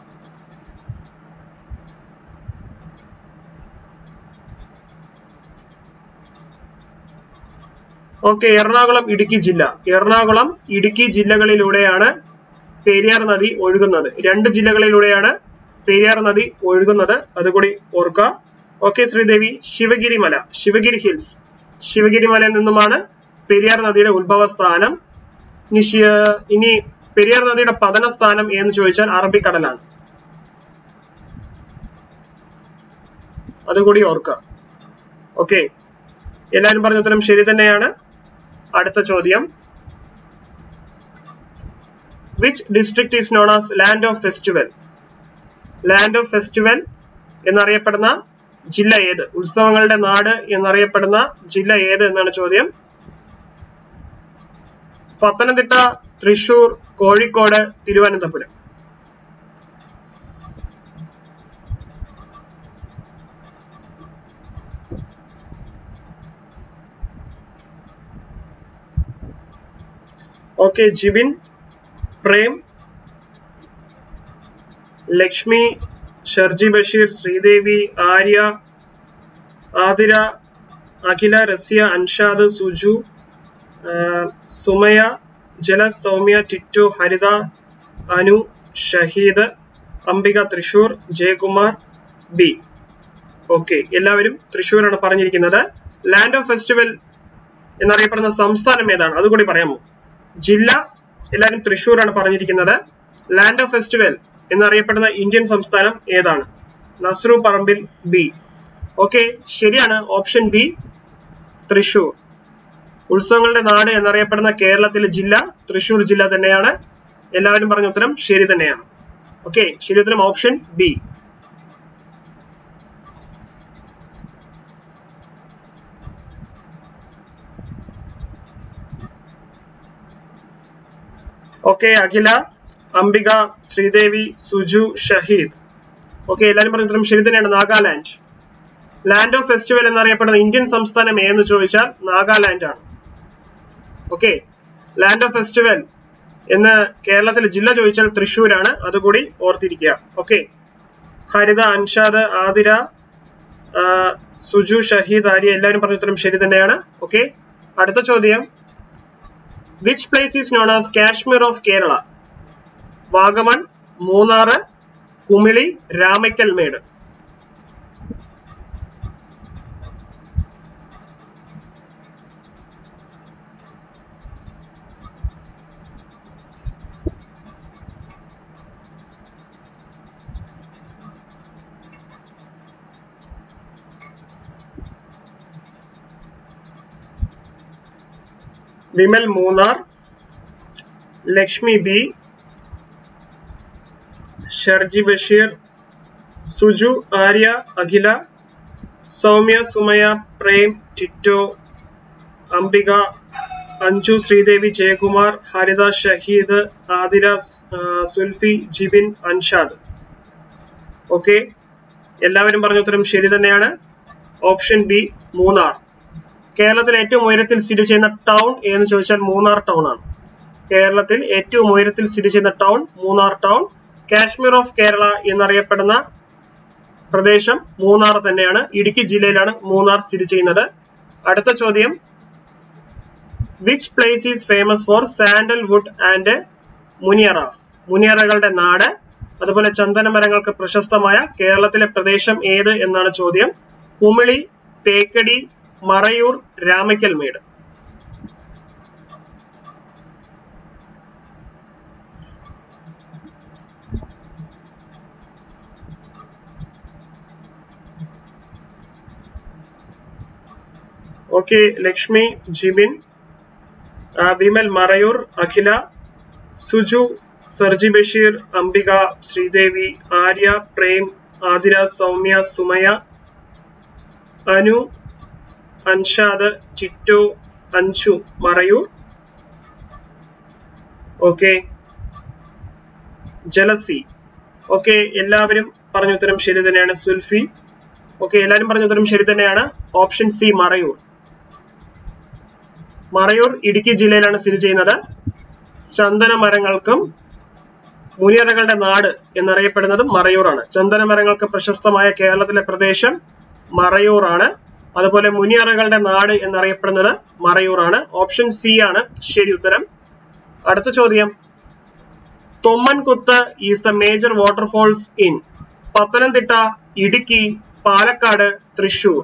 ഓക്കെ എറണാകുളം ഇടുക്കി ജില്ല എറണാകുളം ഇടുക്കി ജില്ലകളിലൂടെയാണ് പെരിയാർ നദി ഒഴുകുന്നത് രണ്ട് ജില്ലകളിലൂടെയാണ് പെരിയാർ നദി ഒഴുകുന്നത് അതുകൂടി ഓർക്കുക ഓക്കെ ശ്രീദേവി ശിവഗിരി മല ശിവഗിരി ഹിൽസ് ശിവഗിരി മലയിൽ നിന്നുമാണ് പെരിയാർ നദിയുടെ ഉത്ഭവ സ്ഥാനം ഇനി ശി- ഇനി പെരിയാർ നദിയുടെ പതന സ്ഥാനം എന്ന് ചോദിച്ചാൽ അറബിക്കടലാണ് അതുകൂടി ഓർക്കുക ഓക്കെ എല്ലാവരും പറഞ്ഞ ഉത്തരം ശരി തന്നെയാണ് അടുത്ത ചോദ്യം which district is known as land of festival land of festival എന്നറിയപ്പെടുന്ന ജില്ല ഏത് ഉത്സവങ്ങളുടെ നാട് എന്നറിയപ്പെടുന്ന ജില്ല ഏത് എന്നാണ് ചോദ്യം പത്തനംതിട്ട തൃശൂർ കോഴിക്കോട് തിരുവനന്തപുരം ഓക്കെ ജിബിൻ പ്രേം ലക്ഷ്മി ഷർജി ബഷീർ ശ്രീദേവി ആര്യ ആതിര അഖില റസിയ അൻഷാദ് സുജു ആ, സുമയ ജലസ് സൗമ്യ ടിറ്റു ഹരിത അനു ഷഹീദ് അംബിക തൃശൂർ ജയകുമാർ ബി ഓക്കെ എല്ലാവരും തൃശ്ശൂരാണ് പറഞ്ഞിരിക്കുന്നത് ലാൻഡ് ഓഫ് ഫെസ്റ്റിവൽ എന്നറിയപ്പെടുന്ന സംസ്ഥാനം ഏതാണ് അതുകൂടി പറയാമോ ജില്ല എല്ലാവരും തൃശ്ശൂരാണ് പറഞ്ഞിരിക്കുന്നത് ലാൻഡ് ഓഫ് ഫെസ്റ്റിവൽ എന്നറിയപ്പെടുന്ന ഇന്ത്യൻ സംസ്ഥാനം ഏതാണ് നസ്രു പറമ്പിൽ ബി ഓക്കെ ശരിയാണ് ഓപ്ഷൻ ബി തൃശൂർ ഉത്സവങ്ങളുടെ നാട് എന്നറിയപ്പെടുന്ന കേരളത്തിലെ ജില്ല തൃശൂർ ജില്ല തന്നെയാണ് എല്ലാവരും പറഞ്ഞ ഉത്തരം ശരി തന്നെയാണ് ഓക്കെ ശരി ഉത്തരം option B okay Akhila Ambika Sreedevi Suju Shahid okay എല്ലാവരും പറഞ്ഞ ഉത്തരം ശരി തന്നെയാണ് നാഗാലാൻഡ് ലാൻഡ് ഓഫ് ഫെസ്റ്റിവൽ എന്നറിയപ്പെടുന്ന ഇന്ത്യൻ സംസ്ഥാനം ഏതെന്ന് ചോദിച്ചാൽ നാഗാലാൻഡ് ആണ് ഓക്കെ ലാൻഡ് ഓഫ് ഫെസ്റ്റിവൽ എന്ന് കേരളത്തിലെ ജില്ല ചോദിച്ചാൽ തൃശ്ശൂരാണ് അതുകൂടി ഓർത്തിരിക്കുക ഓക്കെ ഹരിത അൻഷാദ് ആതിര ആ, സുജു ഷഹീദ് ആര്യ എല്ലാവരും പറഞ്ഞ ഉത്തരം ശരി തന്നെയാണ് ഓക്കെ അടുത്ത ചോദ്യം which place is known as Kashmir of Kerala Vagamon Munnar Kumily Ramakkal Medu Vimal Munnar Lakshmi B Sharji Basheer Suju Arya Akhila Soumya Sumaya Prem Tito Ambika Anju Sreedevi Jayakumar Haritha Shahid Athira ആ, സുൽഫി ജിബിൻ അൻഷാദ് ഓക്കെ എല്ലാവരും പറഞ്ഞ ഉത്തരം ശരി തന്നെയാണ് ഓപ്ഷൻ ബി മൂന്നാർ കേരളത്തിൽ ഏറ്റവും ഉയരത്തിൽ സ്ഥിതി ചെയ്യുന്ന ടൗൺ എന്ന് ചോദിച്ചാൽ മൂന്നാർ ടൗൺ ആണ് കേരളത്തിൽ ഏറ്റവും ഉയരത്തിൽ സ്ഥിതി ചെയ്യുന്ന town Munnar town Kashmir of Kerala എന്നറിയപ്പെടുന്ന പ്രദേശം മൂന്നാർ തന്നെയാണ് ഇടുക്കി ജില്ലയിലാണ് മൂന്നാർ സ്ഥിതി ചെയ്യുന്നത് അടുത്ത ചോദ്യം which place is famous for sandalwood and muniyaras മുനിയറകളുടെ നാട് അതുപോലെ ചന്ദനമരങ്ങൾക്ക് പ്രശസ്തമായ കേരളത്തിലെ പ്രദേശം ഏത് എന്നാണ് ചോദ്യം കുമിളി തേക്കടി മറയൂർ രാമയ്ക്കൽമേട് ഓക്കെ ലക്ഷ്മി ജിബിൻ ആ, വിമൽ മറയൂർ അഖില സുജു സർജി ബഷീർ അംബിക ശ്രീദേവി ആര്യ പ്രേം ആതിര സൗമ്യ സുമയ അനു അൻഷാദ് ചിറ്റോ അൻഷു മറയൂർ ഓക്കെ ജലസി ഓക്കെ എല്ലാവരും പറഞ്ഞ ഉത്തരം ശരി തന്നെയാണ് സുൽഫി ഓക്കെ എല്ലാവരും പറഞ്ഞ ഉത്തരം ശരി തന്നെയാണ് ഓപ്ഷൻ സി മറയൂർ മറയൂർ ഇടുക്കി ജില്ലയിലാണ് സ്ഥിതി ചെയ്യുന്നത് ചന്ദന മരങ്ങൾക്കും മുനിയറകളുടെ നാട് എന്നറിയപ്പെടുന്നത് മറയൂറാണ് ചന്ദന മരങ്ങൾക്ക് പ്രശസ്തമായ കേരളത്തിലെ പ്രദേശം മറയൂറാണ് അതുപോലെ മുനിയറകളുടെ നാട് എന്നറിയപ്പെടുന്നത് മറയൂറാണ് ഓപ്ഷൻ സി ആണ് ശരി ഉത്തരം അടുത്ത ചോദ്യം Thommankuthu is the major waterfalls in Pathanamthitta Idukki Palakkad Thrissur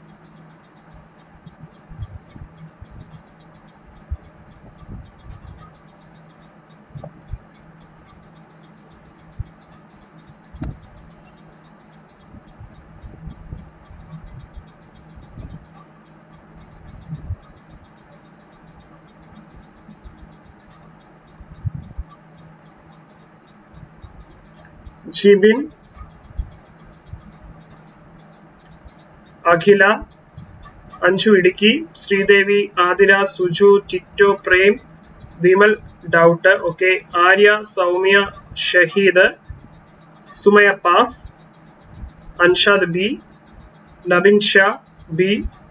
Jibin Akhila Anju Idukki Sreedevi Athira Suju Tito Prem Vimal doubt okay Arya Soumya Shahid Sumaya pass Anshad B Nabin Sha B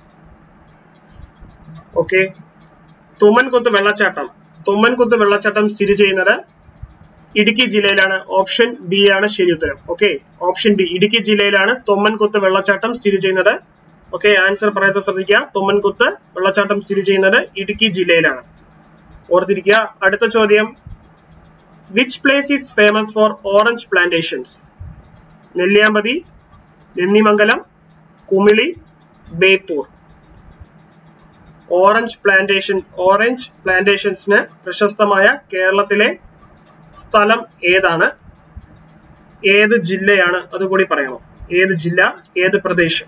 okay Thummankuthu വെള്ളച്ചാട്ടം തുമ്മൻകുത്ത് വെള്ളച്ചാട്ടം സ്ഥിതി ചെയ്യുന്നത് ഇടുക്കി ജില്ലയിലാണ് ഓപ്ഷൻ ബി ആണ് ശരി ഉത്തരം ഓക്കെ ഓപ്ഷൻ ബി ഇടുക്കി ജില്ലയിലാണ് തൊമ്മൻകുത്ത് വെള്ളച്ചാട്ടം സ്ഥിതി ചെയ്യുന്നത് ഓക്കെ ആൻസർ പറയാത്ത ശ്രദ്ധിക്കുക തൊമ്മൻകുത്ത് വെള്ളച്ചാട്ടം സ്ഥിതി ചെയ്യുന്നത് ഇടുക്കി ജില്ലയിലാണ് ഓർത്തിരിക്കുക അടുത്ത ചോദ്യം which place is famous for orange plantations Nelliyampathy Nennimangalam Kumily Beypore orange plantation orange പ്ലാന്റേഷൻസിന് പ്രശസ്തമായ കേരളത്തിലെ സ്ഥലം ഏതാണ് ഏത് ജില്ലയാണ് അതുകൂടി പറയണം ഏത് ജില്ല ഏത് പ്രദേശം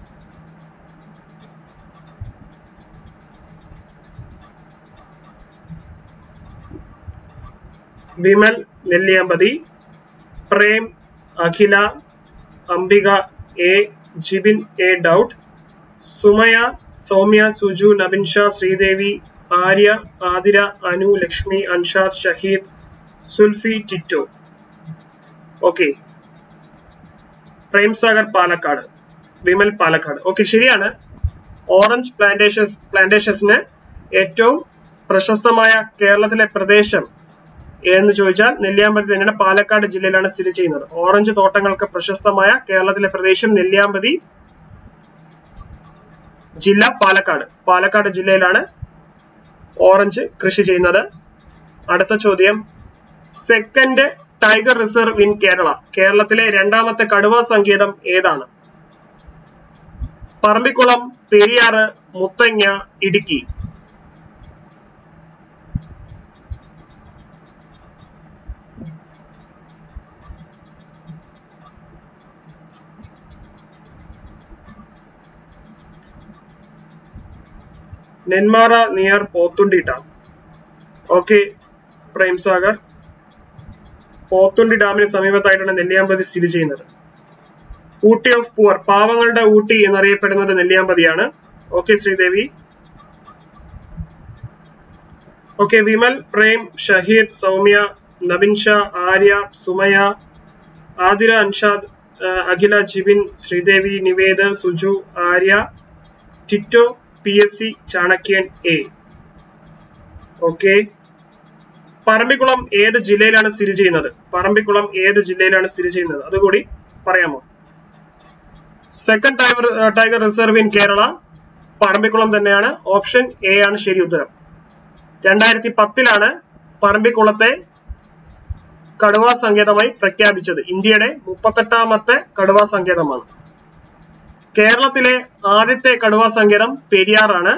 Vimal Nelliyampathy Prem Akhila Ambika A Jibin A doubt Sumaya Soumya Suju Nabin Sha Sreedevi Arya Athira Anu Lakshmi Anshad Shahid Sulfi Tito okay Premsagar Palakkad Vimal Palakkad okay ശരിയാണ് ഓറഞ്ച് പ്ലാന്റേഷൻസ് പ്ലാന്റേഷൻസിന് ഏറ്റവും പ്രശസ്തമായ കേരളത്തിലെ പ്രദേശം എന്ന് ചോദിച്ചാൽ നെല്ലിയാമ്പതി തന്നെയാണ് പാലക്കാട് ജില്ലയിലാണ് സ്ഥിതി ചെയ്യുന്നത് ഓറഞ്ച് തോട്ടങ്ങൾക്ക് പ്രശസ്തമായ കേരളത്തിലെ പ്രദേശം നെല്ലിയാമ്പതി ജില്ല പാലക്കാട് പാലക്കാട് ജില്ലയിലാണ് ഓറഞ്ച് കൃഷി ചെയ്യുന്നത് അടുത്ത ചോദ്യം second tiger reserve in Kerala കേരളത്തിലെ രണ്ടാമത്തെ കടുവ സങ്കേതം ഏതാണ് Parambikulam Periyar Muthanga Idukki Nenmara near Pothundi dam okay Prem Sagar Pothundi ഡാമിന് സമീപത്തായിട്ടാണ് നെല്ലിയാമ്പതി സ്ഥിതി ചെയ്യുന്നത് ഊട്ടി ഓഫ് പുവർ പാവങ്ങളുടെ ഊട്ടി എന്നറിയപ്പെടുന്നത് നെല്ലിയാമ്പതിയാണ് ഓക്കെ ശ്രീദേവി ഓക്കെ വിമൽ പ്രേം ഷഹീദ് സൗമ്യ നബിൻ ഷാ ആര്യ സുമയ ആതിര അൻഷാദ് ആ, Akhila Jibin Sreedevi Nived Suju Arya Tito P S C Chanakyan A okay Parambikulam ഏത് ജില്ലയിലാണ് സ്ഥിതി ചെയ്യുന്നത് പറമ്പിക്കുളം ഏത് ജില്ലയിലാണ് സ്ഥിതി ചെയ്യുന്നത് അതുകൂടി പറയാമോ second tiger tiger reserve in Kerala Parambikulam തന്നെയാണ് ഓപ്ഷൻ എ ആണ് ശരി ഉത്തരം രണ്ടായിരത്തി പത്തിലാണ് പറമ്പിക്കുളത്തെ കടുവാ സങ്കേതമായി പ്രഖ്യാപിച്ചത് ഇന്ത്യയുടെ മുപ്പത്തെട്ടാമത്തെ കടുവാ സങ്കേതമാണ് കേരളത്തിലെ ആദ്യത്തെ കടുവാ സങ്കേതം പെരിയാറാണ്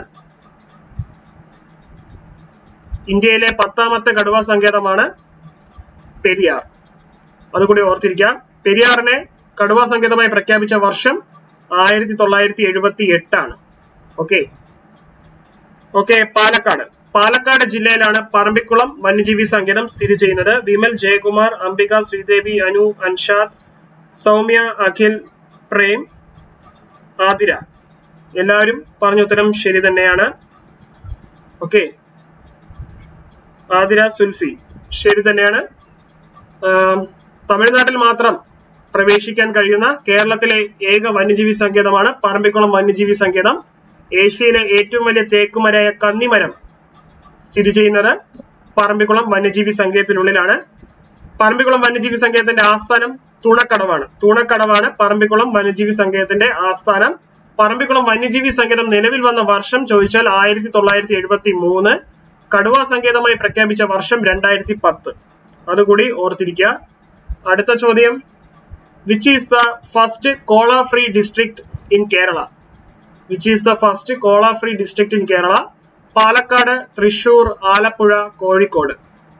ഇന്ത്യയിലെ പത്താമത്തെ കടുവാ സങ്കേതമാണ് പെരിയാർ അതുകൂടി ഓർത്തിരിക്കുക പെരിയാറിനെ കടുവാ സങ്കേതമായി പ്രഖ്യാപിച്ച വർഷം ആയിരത്തി തൊള്ളായിരത്തി എഴുപത്തി എട്ടാണ് ഓക്കെ ഓക്കെ പാലക്കാട് പാലക്കാട് ജില്ലയിലാണ് പറമ്പിക്കുളം വന്യജീവി സങ്കേതം സ്ഥിതി ചെയ്യുന്നത് വിമൽ ജയകുമാർ അംബിക ശ്രീദേവി അനു അൻഷാദ് സൗമ്യ അഖിൽ പ്രേം ആതിര എല്ലാവരും പറഞ്ഞ ഉത്തരം ശരി തന്നെയാണ് ഓക്കെ ആതിര സുൽഫി ശരി തന്നെയാണ് ആം, തമിഴ്നാട്ടിൽ മാത്രം പ്രവേശിക്കാൻ കഴിയുന്ന കേരളത്തിലെ ഏക വന്യജീവി സങ്കേതമാണ് പറമ്പിക്കുളം വന്യജീവി സങ്കേതം ഏഷ്യയിലെ ഏറ്റവും വലിയ തേക്കുമരമായ കന്നിമരം സ്ഥിതി ചെയ്യുന്നത് പറമ്പിക്കുളം വന്യജീവി സങ്കേതത്തിനുള്ളിലാണ് പറമ്പിക്കുളം വന്യജീവി സങ്കേതത്തിന്റെ ആസ്ഥാനം തുണക്കടവാണ് തുണക്കടവാണ് പറമ്പിക്കുളം വന്യജീവി സങ്കേതത്തിന്റെ ആസ്ഥാനം പറമ്പിക്കുളം വന്യജീവി സങ്കേതം നിലവിൽ വന്ന വർഷം ചോദിച്ചാൽ ആയിരത്തി തൊള്ളായിരത്തി എഴുപത്തി മൂന്ന് കടുവാ സങ്കേതമായി പ്രഖ്യാപിച്ച വർഷം രണ്ടായിരത്തി പത്ത് അതുകൂടി ഓർത്തിരിക്കുക അടുത്ത ചോദ്യം which is the first cola free district in Kerala which is the first cola free district in Kerala Palakkad Thrissur Alappuzha Kozhikode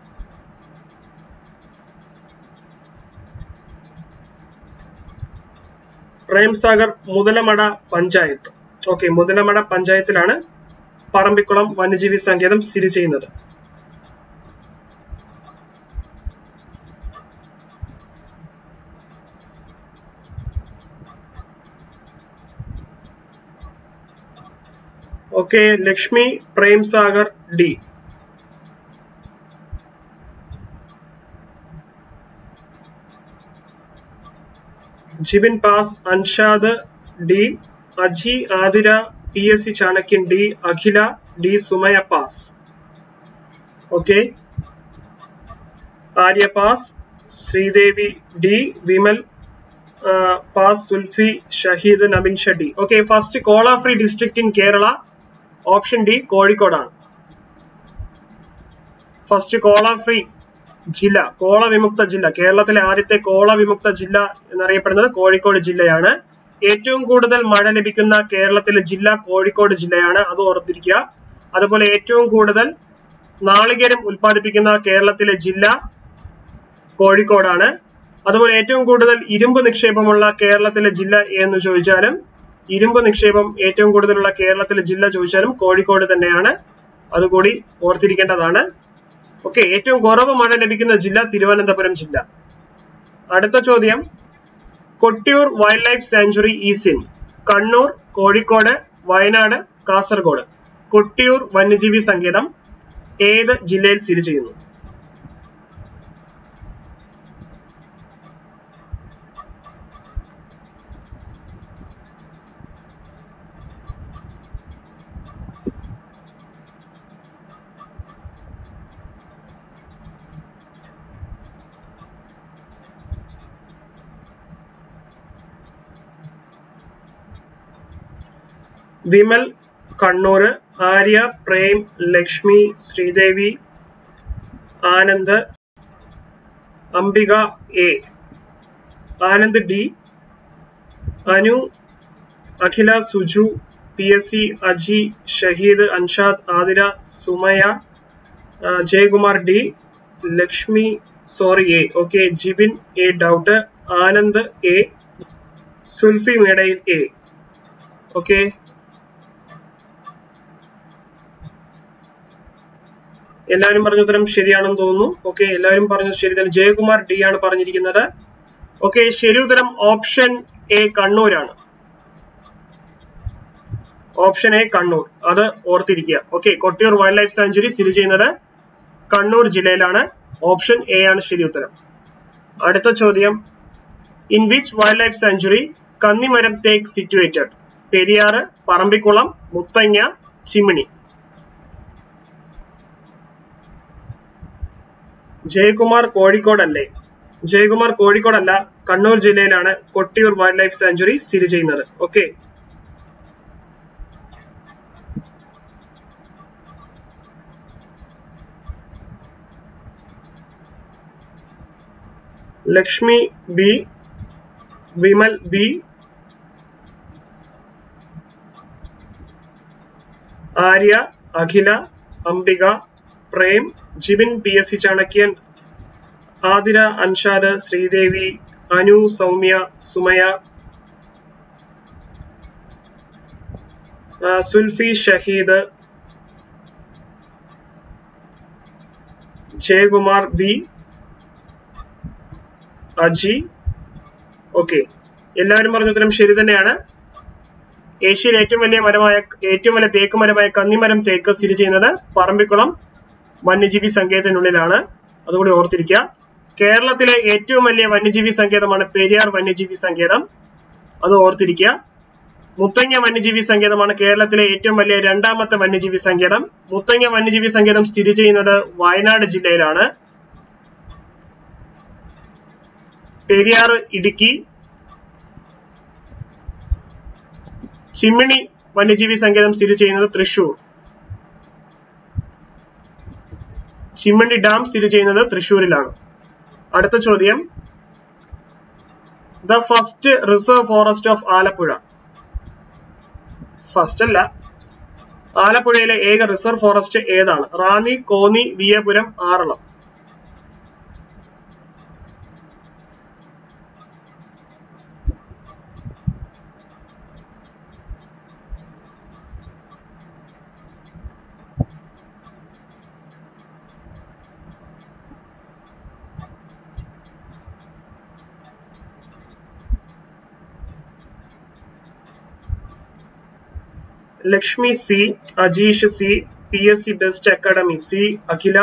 Premsagar Muthalamada panchayat okay Muthalamada പഞ്ചായത്തിലാണ് പറമ്പിക്കുളം വന്യജീവി സങ്കേതം സ്ഥിതി ചെയ്യുന്നത് okay Lakshmi Premsagar D Jibin pass Anshad D Aji Athira P S C Chanakyan D Akhila D Sumaya pass okay Arya pass Sreedevi D Vimal ആ, പാസ് സുൽഫി ഷഹീദ് നബിൻ ഷഡി okay first cola free district in Kerala option D കോഴിക്കോടാണ് first cola free ജില്ല cola വിമുക്ത ജില്ല കേരളത്തിലെ ആദ്യത്തെ കോള വിമുക്ത ജില്ല എന്നറിയപ്പെടുന്നത് കോഴിക്കോട് ജില്ലയാണ് ഏറ്റവും കൂടുതൽ മഴ ലഭിക്കുന്ന കേരളത്തിലെ ജില്ല കോഴിക്കോട് ജില്ലയാണ് അത് ഓർത്തിരിക്കുക അതുപോലെ ഏറ്റവും കൂടുതൽ നാളികേരം ഉൽപ്പാദിപ്പിക്കുന്ന കേരളത്തിലെ ജില്ല കോഴിക്കോടാണ് അതുപോലെ ഏറ്റവും കൂടുതൽ ഇരുമ്പ് നിക്ഷേപമുള്ള കേരളത്തിലെ ജില്ല എന്ന് ചോദിച്ചാലും ഇരുമ്പ് നിക്ഷേപം ഏറ്റവും കൂടുതലുള്ള കേരളത്തിലെ ജില്ല ചോദിച്ചാലും കോഴിക്കോട് തന്നെയാണ് അതുകൂടി ഓർത്തിരിക്കേണ്ടതാണ് ഓക്കെ ഏറ്റവും കുറവ് മഴ ലഭിക്കുന്ന ജില്ല തിരുവനന്തപുരം ജില്ല അടുത്ത ചോദ്യം Kottiyoor wildlife sanctuary is in Kannur Kozhikode Wayanad Kasaragod Kottiyoor വന്യജീവി സങ്കേതം ഏത് ജില്ലയിൽ സ്ഥിതി ചെയ്യുന്നു Vimal Kannur Arya Prem Lakshmi Sreedevi Anand Ambika A Anand D Anu Akhila Suju P S C Aji Shahid Anshad Athira Sumaya ആ, Jayakumar D Lakshmi sorry A okay Jibin A doubt Anand A Sulfi മേടയിൽ എ ഓക്കെ എല്ലാവരും പറഞ്ഞ ഉത്തരം ശരിയാണെന്ന് തോന്നുന്നു ഓക്കെ എല്ലാവരും പറഞ്ഞത് ശരി തന്നെ ജയകുമാർ ഡി ആണ് പറഞ്ഞിരിക്കുന്നത് ഓക്കെ ശരി ഉത്തരം ഓപ്ഷൻ എ കണ്ണൂരാണ് ഓപ്ഷൻ എ കണ്ണൂർ അത് ഓർത്തിരിക്കുക okay Kottiyoor wildlife sanctuary സ്ഥിതി ചെയ്യുന്നത് കണ്ണൂർ ജില്ലയിലാണ് ഓപ്ഷൻ എ ആണ് ശരി ഉത്തരം അടുത്ത ചോദ്യം in which wildlife sanctuary Kannimaram തേക്ക് സിറ്റുവേറ്റഡ് പെരിയാറ് പറമ്പിക്കുളം മുത്തങ്ങ ചിമ്മിണി ജയകുമാർ കോഴിക്കോടല്ലേ ജയകുമാർ കോഴിക്കോടല്ല കണ്ണൂർ ജില്ലയിലാണ് കൊട്ടിയൂർ വൈൽഡ് ലൈഫ് സാഞ്ചുറി സ്ഥിതി ചെയ്യുന്നത് okay Lakshmi B Vimal B Arya Akhila Ambika Prem Jibin P S C Chanakyan Athira Anshad Sreedevi Anu Soumya Sumaya ആ, സുൽഫി ഷഹീദ് ജയകുമാർ ബി അജി ഓക്കെ എല്ലാവരും പറഞ്ഞ ഉത്തരം ശരി തന്നെയാണ് ഏഷ്യയിൽ ഏറ്റവും വലിയ മരമായ ഏറ്റവും വലിയ തേക്ക് മരമായ കന്നിമരം തേക്ക് സ്ഥിതി ചെയ്യുന്നത് പറമ്പിക്കുളം വന്യജീവി സങ്കേതത്തിനുള്ളിലാണ് അതുകൂടി ഓർത്തിരിക്കുക കേരളത്തിലെ ഏറ്റവും വലിയ വന്യജീവി സങ്കേതമാണ് പെരിയാർ വന്യജീവി സങ്കേതം അത് ഓർത്തിരിക്കുക മുത്തങ്ങ വന്യജീവി സങ്കേതമാണ് കേരളത്തിലെ ഏറ്റവും വലിയ രണ്ടാമത്തെ വന്യജീവി സങ്കേതം മുത്തങ്ങ വന്യജീവി സങ്കേതം സ്ഥിതി ചെയ്യുന്നത് വയനാട് ജില്ലയിലാണ് പെരിയാർ ഇടുക്കി ചിമ്മിണി വന്യജീവി സങ്കേതം സ്ഥിതി ചെയ്യുന്നത് തൃശൂർ ചിമ്മിണി ഡാം സ്ഥിതി ചെയ്യുന്നത് തൃശൂരിലാണ് അടുത്ത ചോദ്യം the first reserve forest of Alappuzha first അല്ല ആലപ്പുഴയിലെ ഏക റിസർവ് ഫോറസ്റ്റ് ഏതാണ് Ranni Konni Veeyapuram Aralam Lakshmi C Ajeesh C P S C best academy C Akhila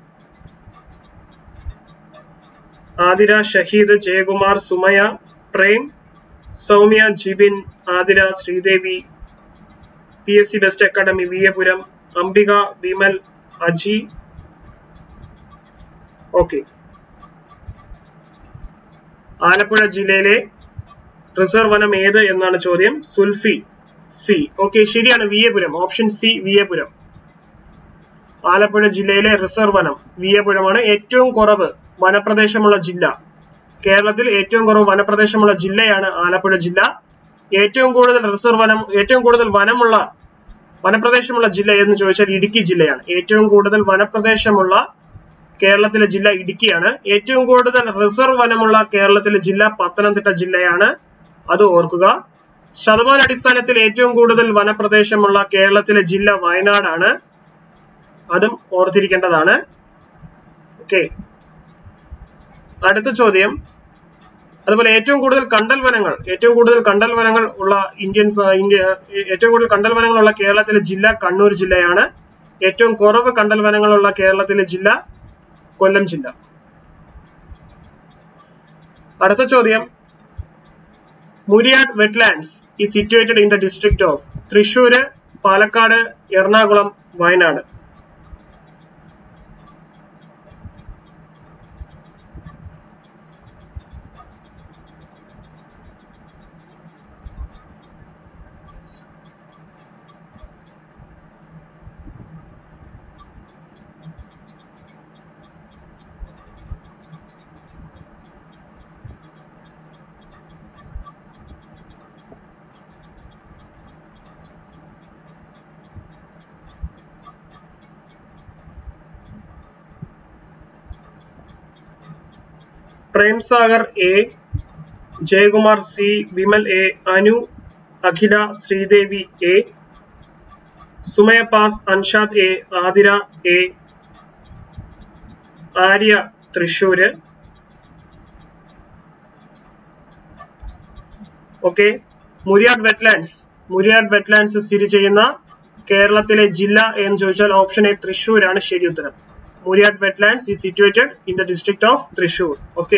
Athira Shahid Jayakumar Sumaya Prem Soumya Jibin Athira Sreedevi P S C best academy Veeyapuram Ambika Vimal Aji okay Alappuzha ജില്ലയിലെ റിസർവ് വനം ഏത് എന്നാണ് ചോദ്യം സുൽഫി സി ഓക്കെ ശരിയാണ് വിയപുരം ഓപ്ഷൻ സി വിയപുരം ആലപ്പുഴ ജില്ലയിലെ റിസർവ് വനം വിയപുരമാണ് ഏറ്റവും കുറവ് വനപ്രദേശമുള്ള ജില്ല കേരളത്തിൽ ഏറ്റവും കുറവ് വനപ്രദേശമുള്ള ജില്ലയാണ് ആലപ്പുഴ ജില്ല ഏറ്റവും കൂടുതൽ റിസർവ് വനം ഏറ്റവും കൂടുതൽ വനമുള്ള വനപ്രദേശമുള്ള ജില്ല എന്ന് ചോദിച്ചാൽ ഇടുക്കി ജില്ലയാണ് ഏറ്റവും കൂടുതൽ വനപ്രദേശമുള്ള കേരളത്തിലെ ജില്ല ഇടുക്കിയാണ് ഏറ്റവും കൂടുതൽ റിസർവ് വനമുള്ള കേരളത്തിലെ ജില്ല പത്തനംതിട്ട ജില്ലയാണ് അത് ഓർക്കുക ശതമാന അടിസ്ഥാനത്തിൽ ഏറ്റവും കൂടുതൽ വനപ്രദേശമുള്ള കേരളത്തിലെ ജില്ല വയനാടാണ് അതും ഓർത്തിരിക്കേണ്ടതാണ് ഓക്കെ അടുത്ത ചോദ്യം അതുപോലെ ഏറ്റവും കൂടുതൽ കണ്ടൽ വനങ്ങൾ ഏറ്റവും കൂടുതൽ കണ്ടൽ വനങ്ങൾ ഉള്ള ഇന്ത്യൻ സ- ഇന്ത്യ ഏറ്റവും കൂടുതൽ കണ്ടൽ വനങ്ങളുള്ള കേരളത്തിലെ ജില്ല കണ്ണൂർ ജില്ലയാണ് ഏറ്റവും കുറവ് കണ്ടൽ വനങ്ങളുള്ള കേരളത്തിലെ ജില്ല കൊല്ലം ജില്ല അടുത്ത ചോദ്യം Muriyad wetlands is situated in the district of Thrissur Palakkad Ernakulam Wayanad Premsagar A Jayakumar C Vimal A Anu Akhila Sreedevi A Sumaya pass Anshad A Athira A Arya Thrissur okay Muriyad wetlands Muriyad wetlands സ്ഥിതി ചെയ്യുന്ന കേരളത്തിലെ ജില്ല എന്ന് ചോദിച്ചാൽ ഓപ്ഷൻ എ തൃശൂരാണ് ശരി ഉത്തരം Muriyad wetlands is situated in the district of Thrissur okay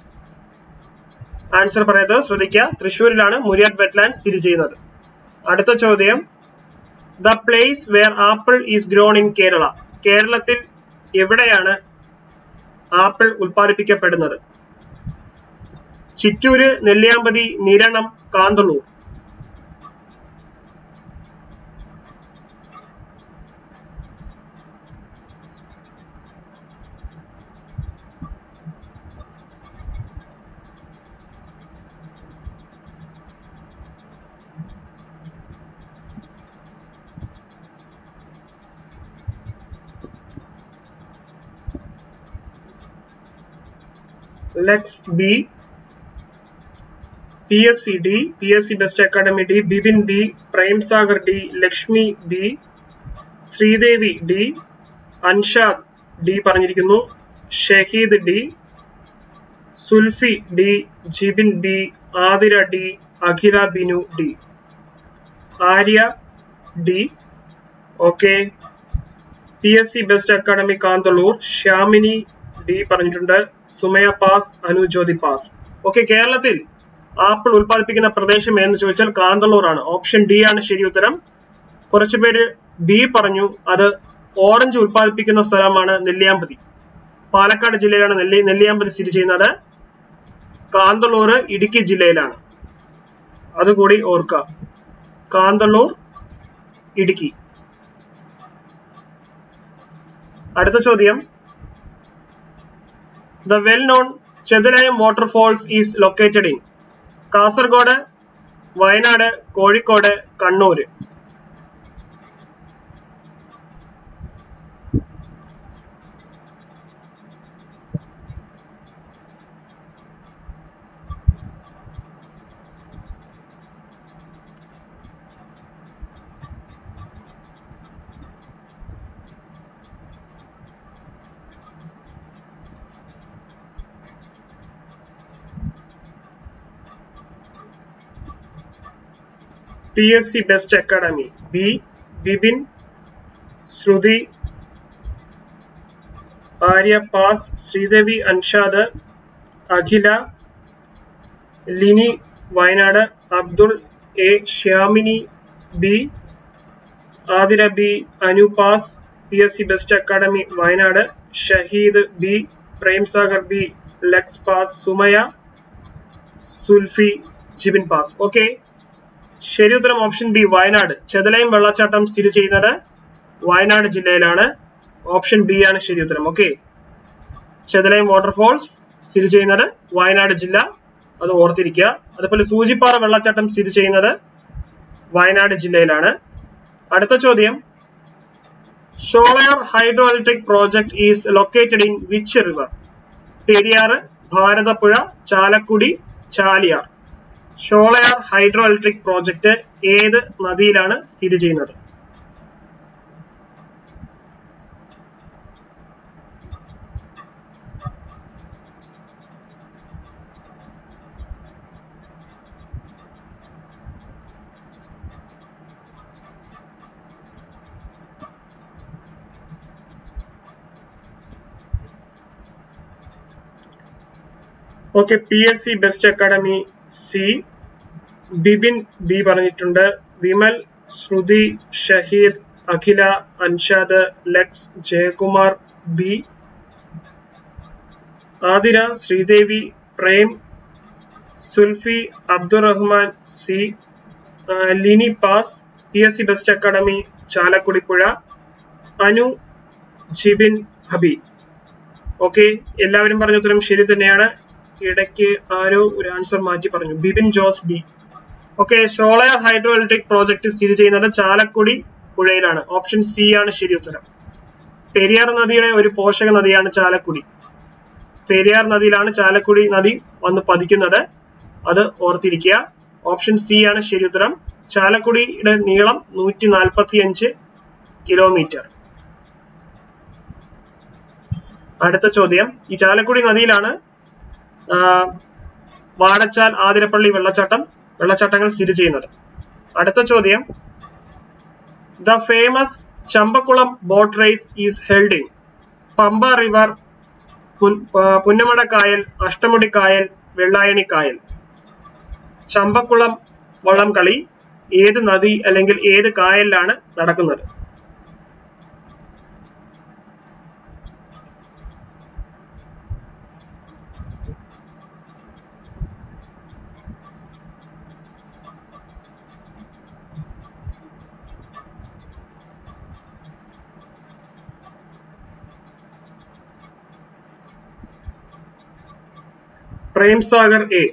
answer പറയുന്നത് ശ്രദ്ധിക്കുക തൃശൂരിലാണ് മുരിയാട് വെറ്റ്ലാൻഡ്സ് സ്ഥിതി ചെയ്യുന്നത് അടുത്ത ചോദ്യം the place where apple is grown in Kerala കേരളത്തിൽ എവിടെയാണ് ആപ്പിൾ ഉൽപ്പാദിപ്പിക്കപ്പെടുന്നത് Chittur Nelliyampathy Niranam Kanthalloor Lex B P S C D P S C best academy D Bipin D Premsagar D Lakshmi D Sreedevi D Anshad D പറഞ്ഞിരിക്കുന്നു Shahid D Sulfi D Jibin B Athira D Akhila Binu D Arya D okay P S C best academy Kanthalloor Shyamini D പറഞ്ഞിട്ടുണ്ട് Sumaya pass Anujyothi pass okay കേരളത്തിൽ apple ഉൽപ്പാദിപ്പിക്കുന്ന പ്രദേശം എന്ന് ചോദിച്ചാൽ കാന്തളൂർ ആണ് option D ആണ് ശരി ഉത്തരം കുറച്ചു പേര് ബി പറഞ്ഞു അത് ഓറഞ്ച് ഉൽപ്പാദിപ്പിക്കുന്ന സ്ഥലമാണ് നെല്ലിയാമ്പതി പാലക്കാട് ജില്ലയിലാണ് നെല്ലി നെല്ലിയാമ്പതി സ്ഥിതി ചെയ്യുന്നത് കാന്തളൂർ ഇടുക്കി ജില്ലയിലാണ് അതുകൂടി ഓർക്കുക കാന്തളൂർ ഇടുക്കി അടുത്ത ചോദ്യം the well known Chethalayam waterfalls is located in Kasaragod Wayanad Kozhikode Kannur P S C best academy B Bibin Shruthi Arya pass Sreedevi Anshad Akhila Lini Wayanad Abdul A Shyamini B Athira B Anu pass P S C best academy Wayanad Shahid B Premsagar B Lex pass Sumaya Sulfi Jibin pass okay ശരി ഉത്തരം ഓപ്ഷൻ ബി വയനാട് ചെതലയം വെള്ളച്ചാട്ടം സ്ഥിതി ചെയ്യുന്നത് വയനാട് ജില്ലയിലാണ് ഓപ്ഷൻ ബി ആണ് ശരി ഉത്തരം okay Chethalayam waterfalls സ്ഥിതി ചെയ്യുന്നത് വയനാട് ജില്ല അത് ഓർത്തിരിക്കുക അതുപോലെ സൂചിപ്പാറ വെള്ളച്ചാട്ടം സ്ഥിതി ചെയ്യുന്നത് വയനാട് ജില്ലയിലാണ് അടുത്ത ചോദ്യം Sholayar hydroelectric project is located in which river Periyar Bharathapuzha Chalakudy Chaliyar Sholayar hydroelectric project ഏത് നദിയിലാണ് സ്ഥിതി ചെയ്യുന്നത് okay P S C best academy C Bibin B പറഞ്ഞിട്ടുണ്ട് വിമൽ ശ്രുതി ഷഹീദ് അഖില അൻഷാദ് ലക്സ് ജയകുമാർ ബി ആതിര ശ്രീദേവി പ്രേം സുൽഫി അബ്ദുറഹ്മാൻ സി ആ, Lini pass P S C best academy Chalakudypuzha Anu Jibin Habi okay എല്ലാവരും പറഞ്ഞ ഉത്തരം ശരി തന്നെയാണ് ഇടയ്ക്ക് ആരോ ഒരു ആൻസർ മാറ്റി പറഞ്ഞു Bibin Jose B okay Sholayar hydroelectric project സ്ഥിതി ചെയ്യുന്നത് ചാലക്കുടി പുഴയിലാണ് ഓപ്ഷൻ സി ആണ് ശരി ഉത്തരം പെരിയാർ നദിയുടെ ഒരു പോഷക നദിയാണ് ചാലക്കുടി പെരിയാർ നദിയിലാണ് ചാലക്കുടി നദി വന്ന് പതിക്കുന്നത് അത് ഓർത്തിരിക്കുക ഓപ്ഷൻ സി ആണ് ശരി ഉത്തരം ചാലക്കുടിയുടെ നീളം നൂറ്റി നാൽപ്പത്തി അഞ്ച് കിലോമീറ്റർ അടുത്ത ചോദ്യം ഈ ചാലക്കുടി നദിയിലാണ് ആ, വാടച്ചാൽ ആതിരപ്പള്ളി വെള്ളച്ചാട്ടം വെള്ളച്ചാട്ടങ്ങൾ സ്ഥിതി ചെയ്യുന്നത് അടുത്ത ചോദ്യം the famous Champakulam boat race is held in Pamba river Punnamada Kayal Ashtamudi കായൽ വെള്ളായണി കായൽ ചമ്പക്കുളം വള്ളം കളി ഏത് നദി അല്ലെങ്കിൽ ഏത് കായലിലാണ് നടക്കുന്നത് പ്രേം സാഗർ എ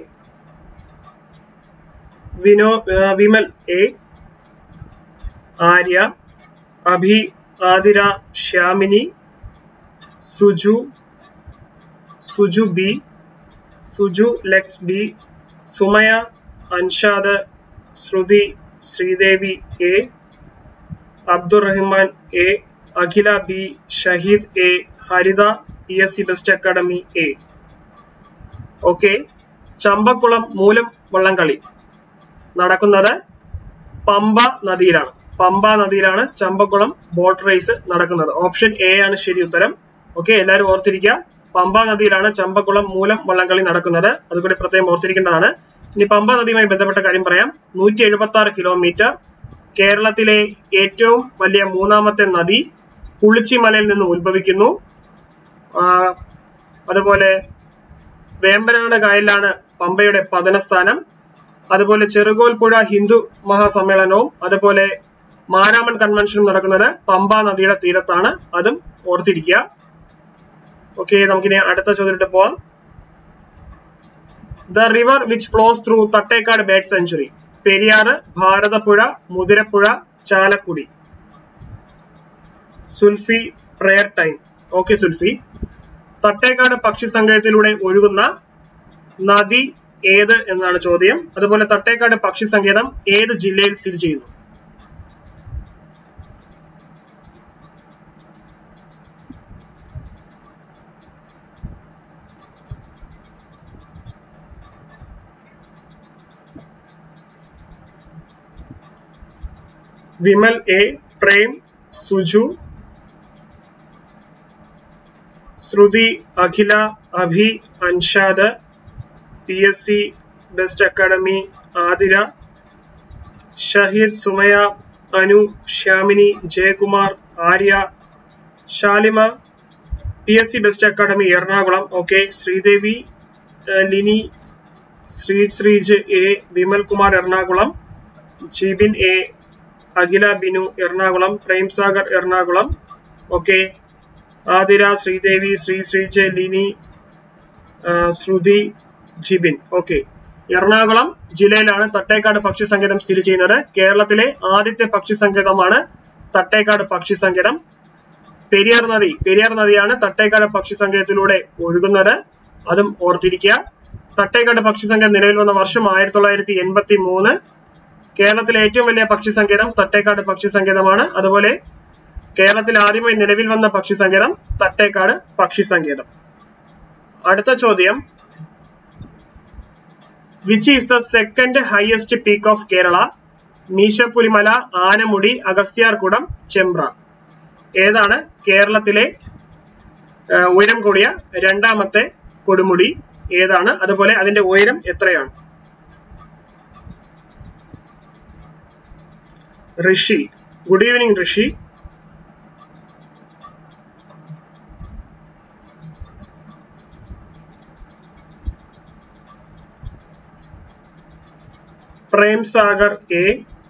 വിനോ ആ, Vimal A Arya Abhi Athira Shyamini Suju Suju B Suju Lex B Sumaya Anshad Shruthi Sreedevi A Abdurahman A Akhila B Shahid A Haritha P S C best academy A okay Champakulam Moolam വള്ളംകളി നടക്കുന്നത് പമ്പ നദിയിലാണ് പമ്പ നദിയിലാണ് ചമ്പക്കുളം ബോട്ട് റേസ് നടക്കുന്നത് ഓപ്ഷൻ എ ആണ് ശരി ഉത്തരം ഓക്കെ എല്ലാവരും ഓർത്തിരിക്കുക പമ്പ നദിയിലാണ് ചമ്പക്കുളം മൂലം വള്ളംകളി നടക്കുന്നത് അതുകൂടി പ്രത്യേകം ഓർത്തിരിക്കേണ്ടതാണ് ഇനി പമ്പ നദിയുമായി ബന്ധപ്പെട്ട കാര്യം പറയാം നൂറ്റി എഴുപത്തി ആറ് കിലോമീറ്റർ കേരളത്തിലെ ഏറ്റവും വലിയ മൂന്നാമത്തെ നദി പുളിച്ചിമലയിൽ നിന്ന് ഉത്ഭവിക്കുന്നു ആ, അതുപോലെ വേമ്പനാട് കായലിലാണ് പമ്പയുടെ പതനസ്ഥാനം അതുപോലെ ചെറുകോൽപ്പുഴ ഹിന്ദു മഹാസമ്മേളനവും അതുപോലെ മാരാമൺ കൺവെൻഷനും നടക്കുന്നത് പമ്പ നദിയുടെ തീരത്താണ് അതും ഓർത്തിരിക്കുക ഓക്കെ നമുക്കിനി അടുത്ത ചോദ്യത്തിട്ട് പോവാം the river which flows through Thattekad bird sanctuary Periyar Bharathapuzha Muthirappuzha Chalakudy Sulfi prayer time okay Sulfi Thattekad പക്ഷി സങ്കേതത്തിലൂടെ ഒഴുകുന്ന നദി ഏത് എന്നാണ് ചോദ്യം അതുപോലെ തട്ടേക്കാട് പക്ഷി സങ്കേതം ഏത് ജില്ലയിൽ സ്ഥിതി ചെയ്യുന്നു Vimal A Prem Suju Shruthi Akhila Abhi Anshad P S C best academy Athira Shahid Sumaya Anu Shyamini Jayakumar Arya Shalima P S C best academy Ernakulam okay Sreedevi ഏഹ് Lini Sree Sreej A Vimal Kumar Ernakulam Jibin A Akhila Binu Ernakulam Premsagar Ernakulam okay Athira Sreedevi Sree Sreej Lini ആ, ശ്രുതി ജിബിൻ ഓക്കെ എറണാകുളം ജില്ലയിലാണ് തട്ടേക്കാട് പക്ഷി സങ്കേതം സ്ഥിതി ചെയ്യുന്നത് കേരളത്തിലെ ആദ്യത്തെ പക്ഷി സങ്കേതമാണ് തട്ടേക്കാട് പക്ഷി സങ്കേതം പെരിയാർ നദി പെരിയാർ നദിയാണ് തട്ടേക്കാട് പക്ഷി സങ്കേതത്തിലൂടെ ഒഴുകുന്നത് അതും ഓർത്തിരിക്കുക തട്ടേക്കാട് പക്ഷി സങ്കേതം നിലവിൽ വന്ന വർഷം ആയിരത്തി തൊള്ളായിരത്തി എൺപത്തി മൂന്ന് കേരളത്തിലെ ഏറ്റവും വലിയ പക്ഷി സങ്കേതം തട്ടേക്കാട് പക്ഷി സങ്കേതമാണ് അതുപോലെ കേരളത്തിൽ ആദ്യമായി നിലവിൽ വന്ന പക്ഷി സങ്കേതം തട്ടേക്കാട് പക്ഷി സങ്കേതം അടുത്ത ചോദ്യം which is the second highest peak of Kerala Meesapulimala Anamudi Agasthyarkoodam Chembra ഏതാണ് കേരളത്തിലെ ആ, ഉയരം കൂടിയ രണ്ടാമത്തെ കൊടുമുടി ഏതാണ് അതുപോലെ അതിന്റെ ഉയരം എത്രയാണ് Rishi good evening Rishi Prem Sagar A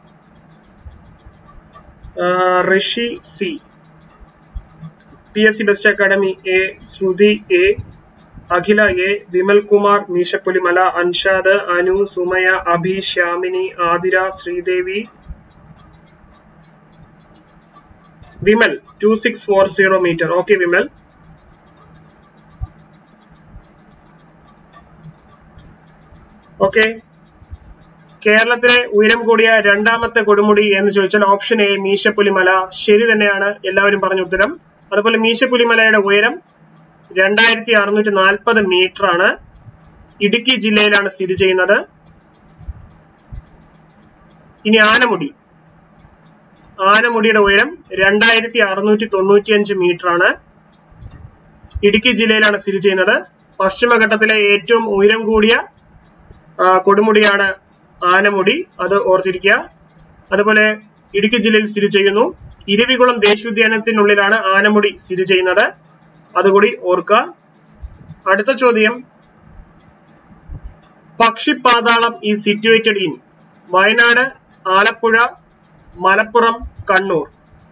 Rishi C P S C best academy A Shruthi A Akhila A Vimal Kumar Meesapulimala Anshad Anu Sumaya Abhi Shyamini Athira Sreedevi Vimal two six four zero metre okay Vimal okay കേരളത്തിലെ ഉയരം കൂടിയ രണ്ടാമത്തെ കൊടുമുടി എന്ന് ചോദിച്ചാൽ ഓപ്ഷൻ എ മീശപ്പുലിമല ശരി തന്നെയാണ് എല്ലാവരും പറഞ്ഞ ഉത്തരം അതുപോലെ മീശപ്പുലിമലയുടെ ഉയരം രണ്ടായിരത്തി അറുന്നൂറ്റി നാൽപ്പത് മീറ്റർ ആണ് ഇടുക്കി ജില്ലയിലാണ് സ്ഥിതി ചെയ്യുന്നത് ഇനി ആനമുടി ആനമുടിയുടെ ഉയരം രണ്ടായിരത്തി അറുന്നൂറ്റി തൊണ്ണൂറ്റിയഞ്ച് മീറ്റർ ആണ് ഇടുക്കി ജില്ലയിലാണ് സ്ഥിതി ചെയ്യുന്നത് പശ്ചിമഘട്ടത്തിലെ ഏറ്റവും ഉയരം കൂടിയ ആ, കൊടുമുടിയാണ് ആനമുടി അത് ഓർത്തിരിക്കുക അതുപോലെ ഇടുക്കി ജില്ലയിൽ സ്ഥിതി ചെയ്യുന്നു ഇരവികുളം ദേശീയോദ്യാനത്തിനുള്ളിലാണ് ആനമുടി സ്ഥിതി ചെയ്യുന്നത് അതുകൂടി ഓർക്കുക അടുത്ത ചോദ്യം Pakshipathalam is situated in Wayanad Alappuzha Malappuram Kannur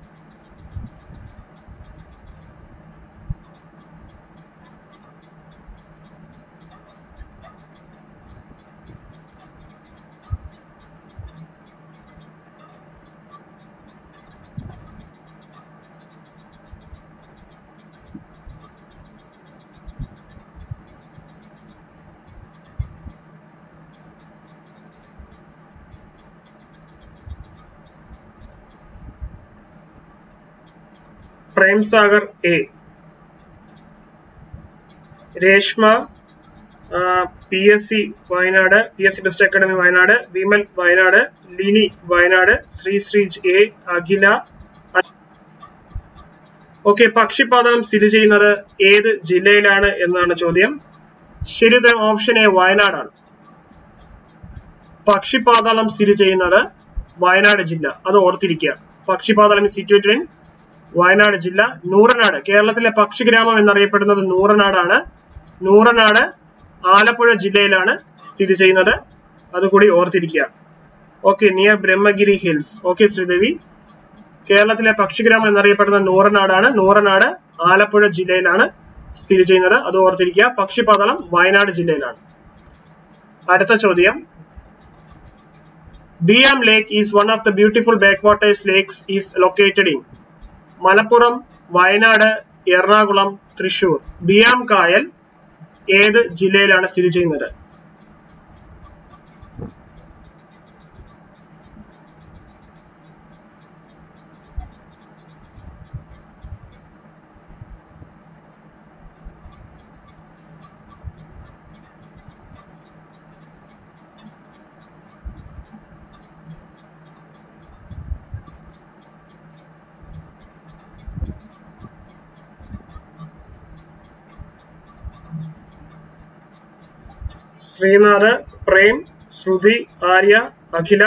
Prem Sagar A Reshma P S C Wayanad P S C best academy Wayanad Vimal Wayanad Lini Wayanad Sree Sreej A Akhila okay Pakshipathalam സ്ഥിതി ചെയ്യുന്നത് ഏത് ജില്ലയിലാണ് എന്നാണ് ചോദ്യം ശരി ഉത്തരം ഓപ്ഷൻ എ വയനാടാണ് പക്ഷിപാതാളം സ്ഥിതി ചെയ്യുന്നത് വയനാട് ജില്ല അത് ഓർത്തിരിക്കുക പക്ഷിപാതാളം സിറ്റുവേറ്റഡ് ഇൻ വയനാട് ജില്ല നൂറനാട് കേരളത്തിലെ പക്ഷിഗ്രാമം എന്നറിയപ്പെടുന്നത് നൂറനാടാണ് നൂറനാട് ആലപ്പുഴ ജില്ലയിലാണ് സ്ഥിതി ചെയ്യുന്നത് അതുകൂടി ഓർത്തിരിക്കുക okay near Brahmagiri hills okay Sreedevi കേരളത്തിലെ പക്ഷിഗ്രാമം എന്നറിയപ്പെടുന്ന നൂറനാടാണ് നൂറനാട് ആലപ്പുഴ ജില്ലയിലാണ് സ്ഥിതി ചെയ്യുന്നത് അത് ഓർത്തിരിക്കുക പക്ഷിപാതളം വയനാട് ജില്ലയിലാണ് അടുത്ത ചോദ്യം Biyyam lake is one of the beautiful backwaters lakes is located in Malappuram Wayanad Ernakulam Thrissur Biyyam കായൽ ഏത് ജില്ലയിലാണ് സ്ഥിതി ചെയ്യുന്നത് Sreenath Prem Shruthi Arya Akhila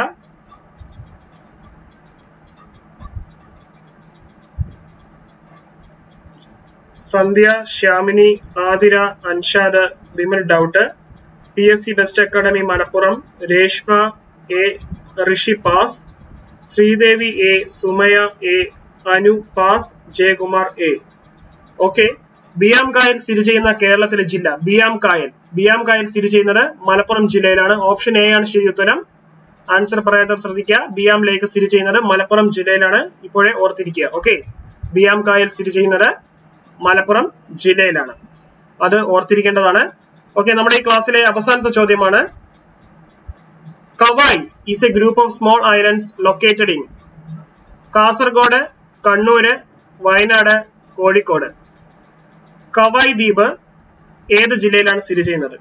Sandhya Shyamini Athira Anshad Vimal doubt P S C best academy Malappuram Reshma A Rishi pass Sreedevi A Sumaya A Anu pass Jayakumar A okay Biyyam കായൽ സ്ഥിതി ചെയ്യുന്ന കേരളത്തിലെ ജില്ല ബിയാം കായൽ ബിയാം കായൽ സ്ഥിതി ചെയ്യുന്നത് മലപ്പുറം ജില്ലയിലാണ് ഓപ്ഷൻ എ ആണ് ശരി ഉത്തരം ആൻസർ പറയാത്തവർ ശ്രദ്ധിക്കുക ബിയാം ലേക്ക് സ്ഥിതി ചെയ്യുന്നത് മലപ്പുറം ജില്ലയിലാണ് ഇപ്പോഴേ ഓർത്തിരിക്കുക ഓക്കെ ബിയാം കായൽ സ്ഥിതി ചെയ്യുന്നത് മലപ്പുറം ജില്ലയിലാണ് അത് ഓർത്തിരിക്കേണ്ടതാണ് ഓക്കെ നമ്മുടെ ഈ ക്ലാസ്സിലെ അവസാനത്തെ ചോദ്യമാണ് Kavvayi is a group of small islands located in Kasaragod Kannur Wayanad Kozhikode Kavvayi ദ്വീപ് ഏത് ജില്ലയിലാണ് സ്ഥിതി ചെയ്യുന്നത്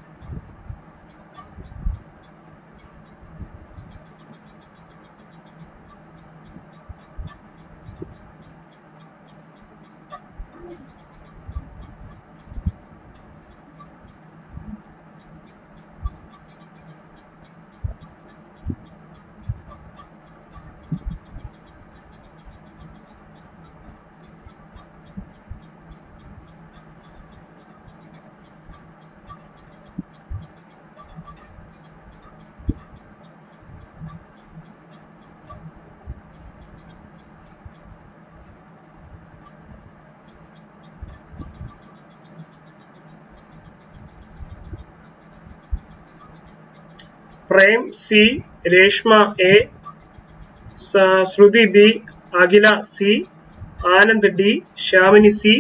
പ്രേം സി രേഷ്മ എ സ- Shruthi B Akhila C Anand D Shyamini C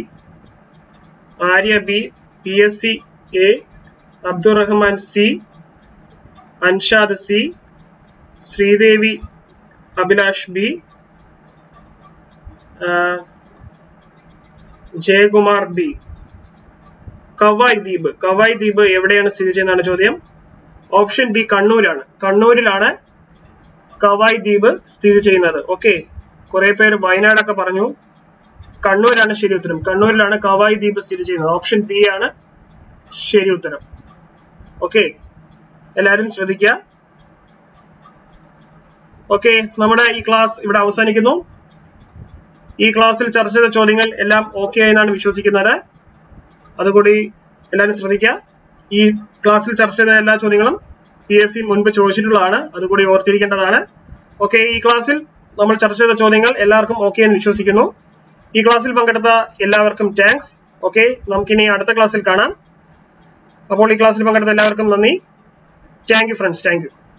Arya B P S C A Abdurahman C Anshad C Sreedevi Abhilash B Jayakumar B Kavvayi ദ്വീപ് കവായ് ദ്വീപ് എവിടെയാണ് സ്ഥിതി ചെയ്യുന്നതാണ് ചോദ്യം ഓപ്ഷൻ ബി കണ്ണൂരാണ് കണ്ണൂരിലാണ് കവായ് ദ്വീപ് സ്ഥിതി ചെയ്യുന്നത് ഓക്കെ കുറെ പേര് വയനാടൊക്കെ പറഞ്ഞു കണ്ണൂരാണ് ശരി ഉത്തരം കണ്ണൂരിലാണ് കവായ് ദ്വീപ് സ്ഥിതി ചെയ്യുന്നത് ഓപ്ഷൻ ബി ആണ് ശരി ഉത്തരം ഓക്കെ എല്ലാവരും ശ്രദ്ധിക്കുക ഓക്കെ നമ്മുടെ ഈ ക്ലാസ് ഇവിടെ അവസാനിക്കുന്നു ഈ ക്ലാസ്സിൽ ചർച്ച ചെയ്ത ചോദ്യങ്ങൾ എല്ലാം ഓക്കെ ആയെന്നാണ് വിശ്വസിക്കുന്നത് അതുകൂടി എല്ലാവരും ശ്രദ്ധിക്കുക ഈ ക്ലാസ്സിൽ ചർച്ച ചെയ്ത എല്ലാ ചോദ്യങ്ങളും പി എസ് സി മുൻപ് ചോദിച്ചിട്ടുള്ളതാണ് അതുകൂടി ഓർത്തിരിക്കേണ്ടതാണ് ഓക്കെ ഈ ക്ലാസ്സിൽ നമ്മൾ ചർച്ച ചെയ്ത ചോദ്യങ്ങൾ എല്ലാവർക്കും ഓക്കെ എന്ന് വിശ്വസിക്കുന്നു ഈ ക്ലാസ്സിൽ പങ്കെടുത്ത എല്ലാവർക്കും താങ്ക്സ് ഓക്കെ നമുക്കിനി അടുത്ത ക്ലാസ്സിൽ കാണാം അപ്പോൾ ഈ ക്ലാസ്സിൽ പങ്കെടുത്ത എല്ലാവർക്കും നന്ദി thank you friends thank U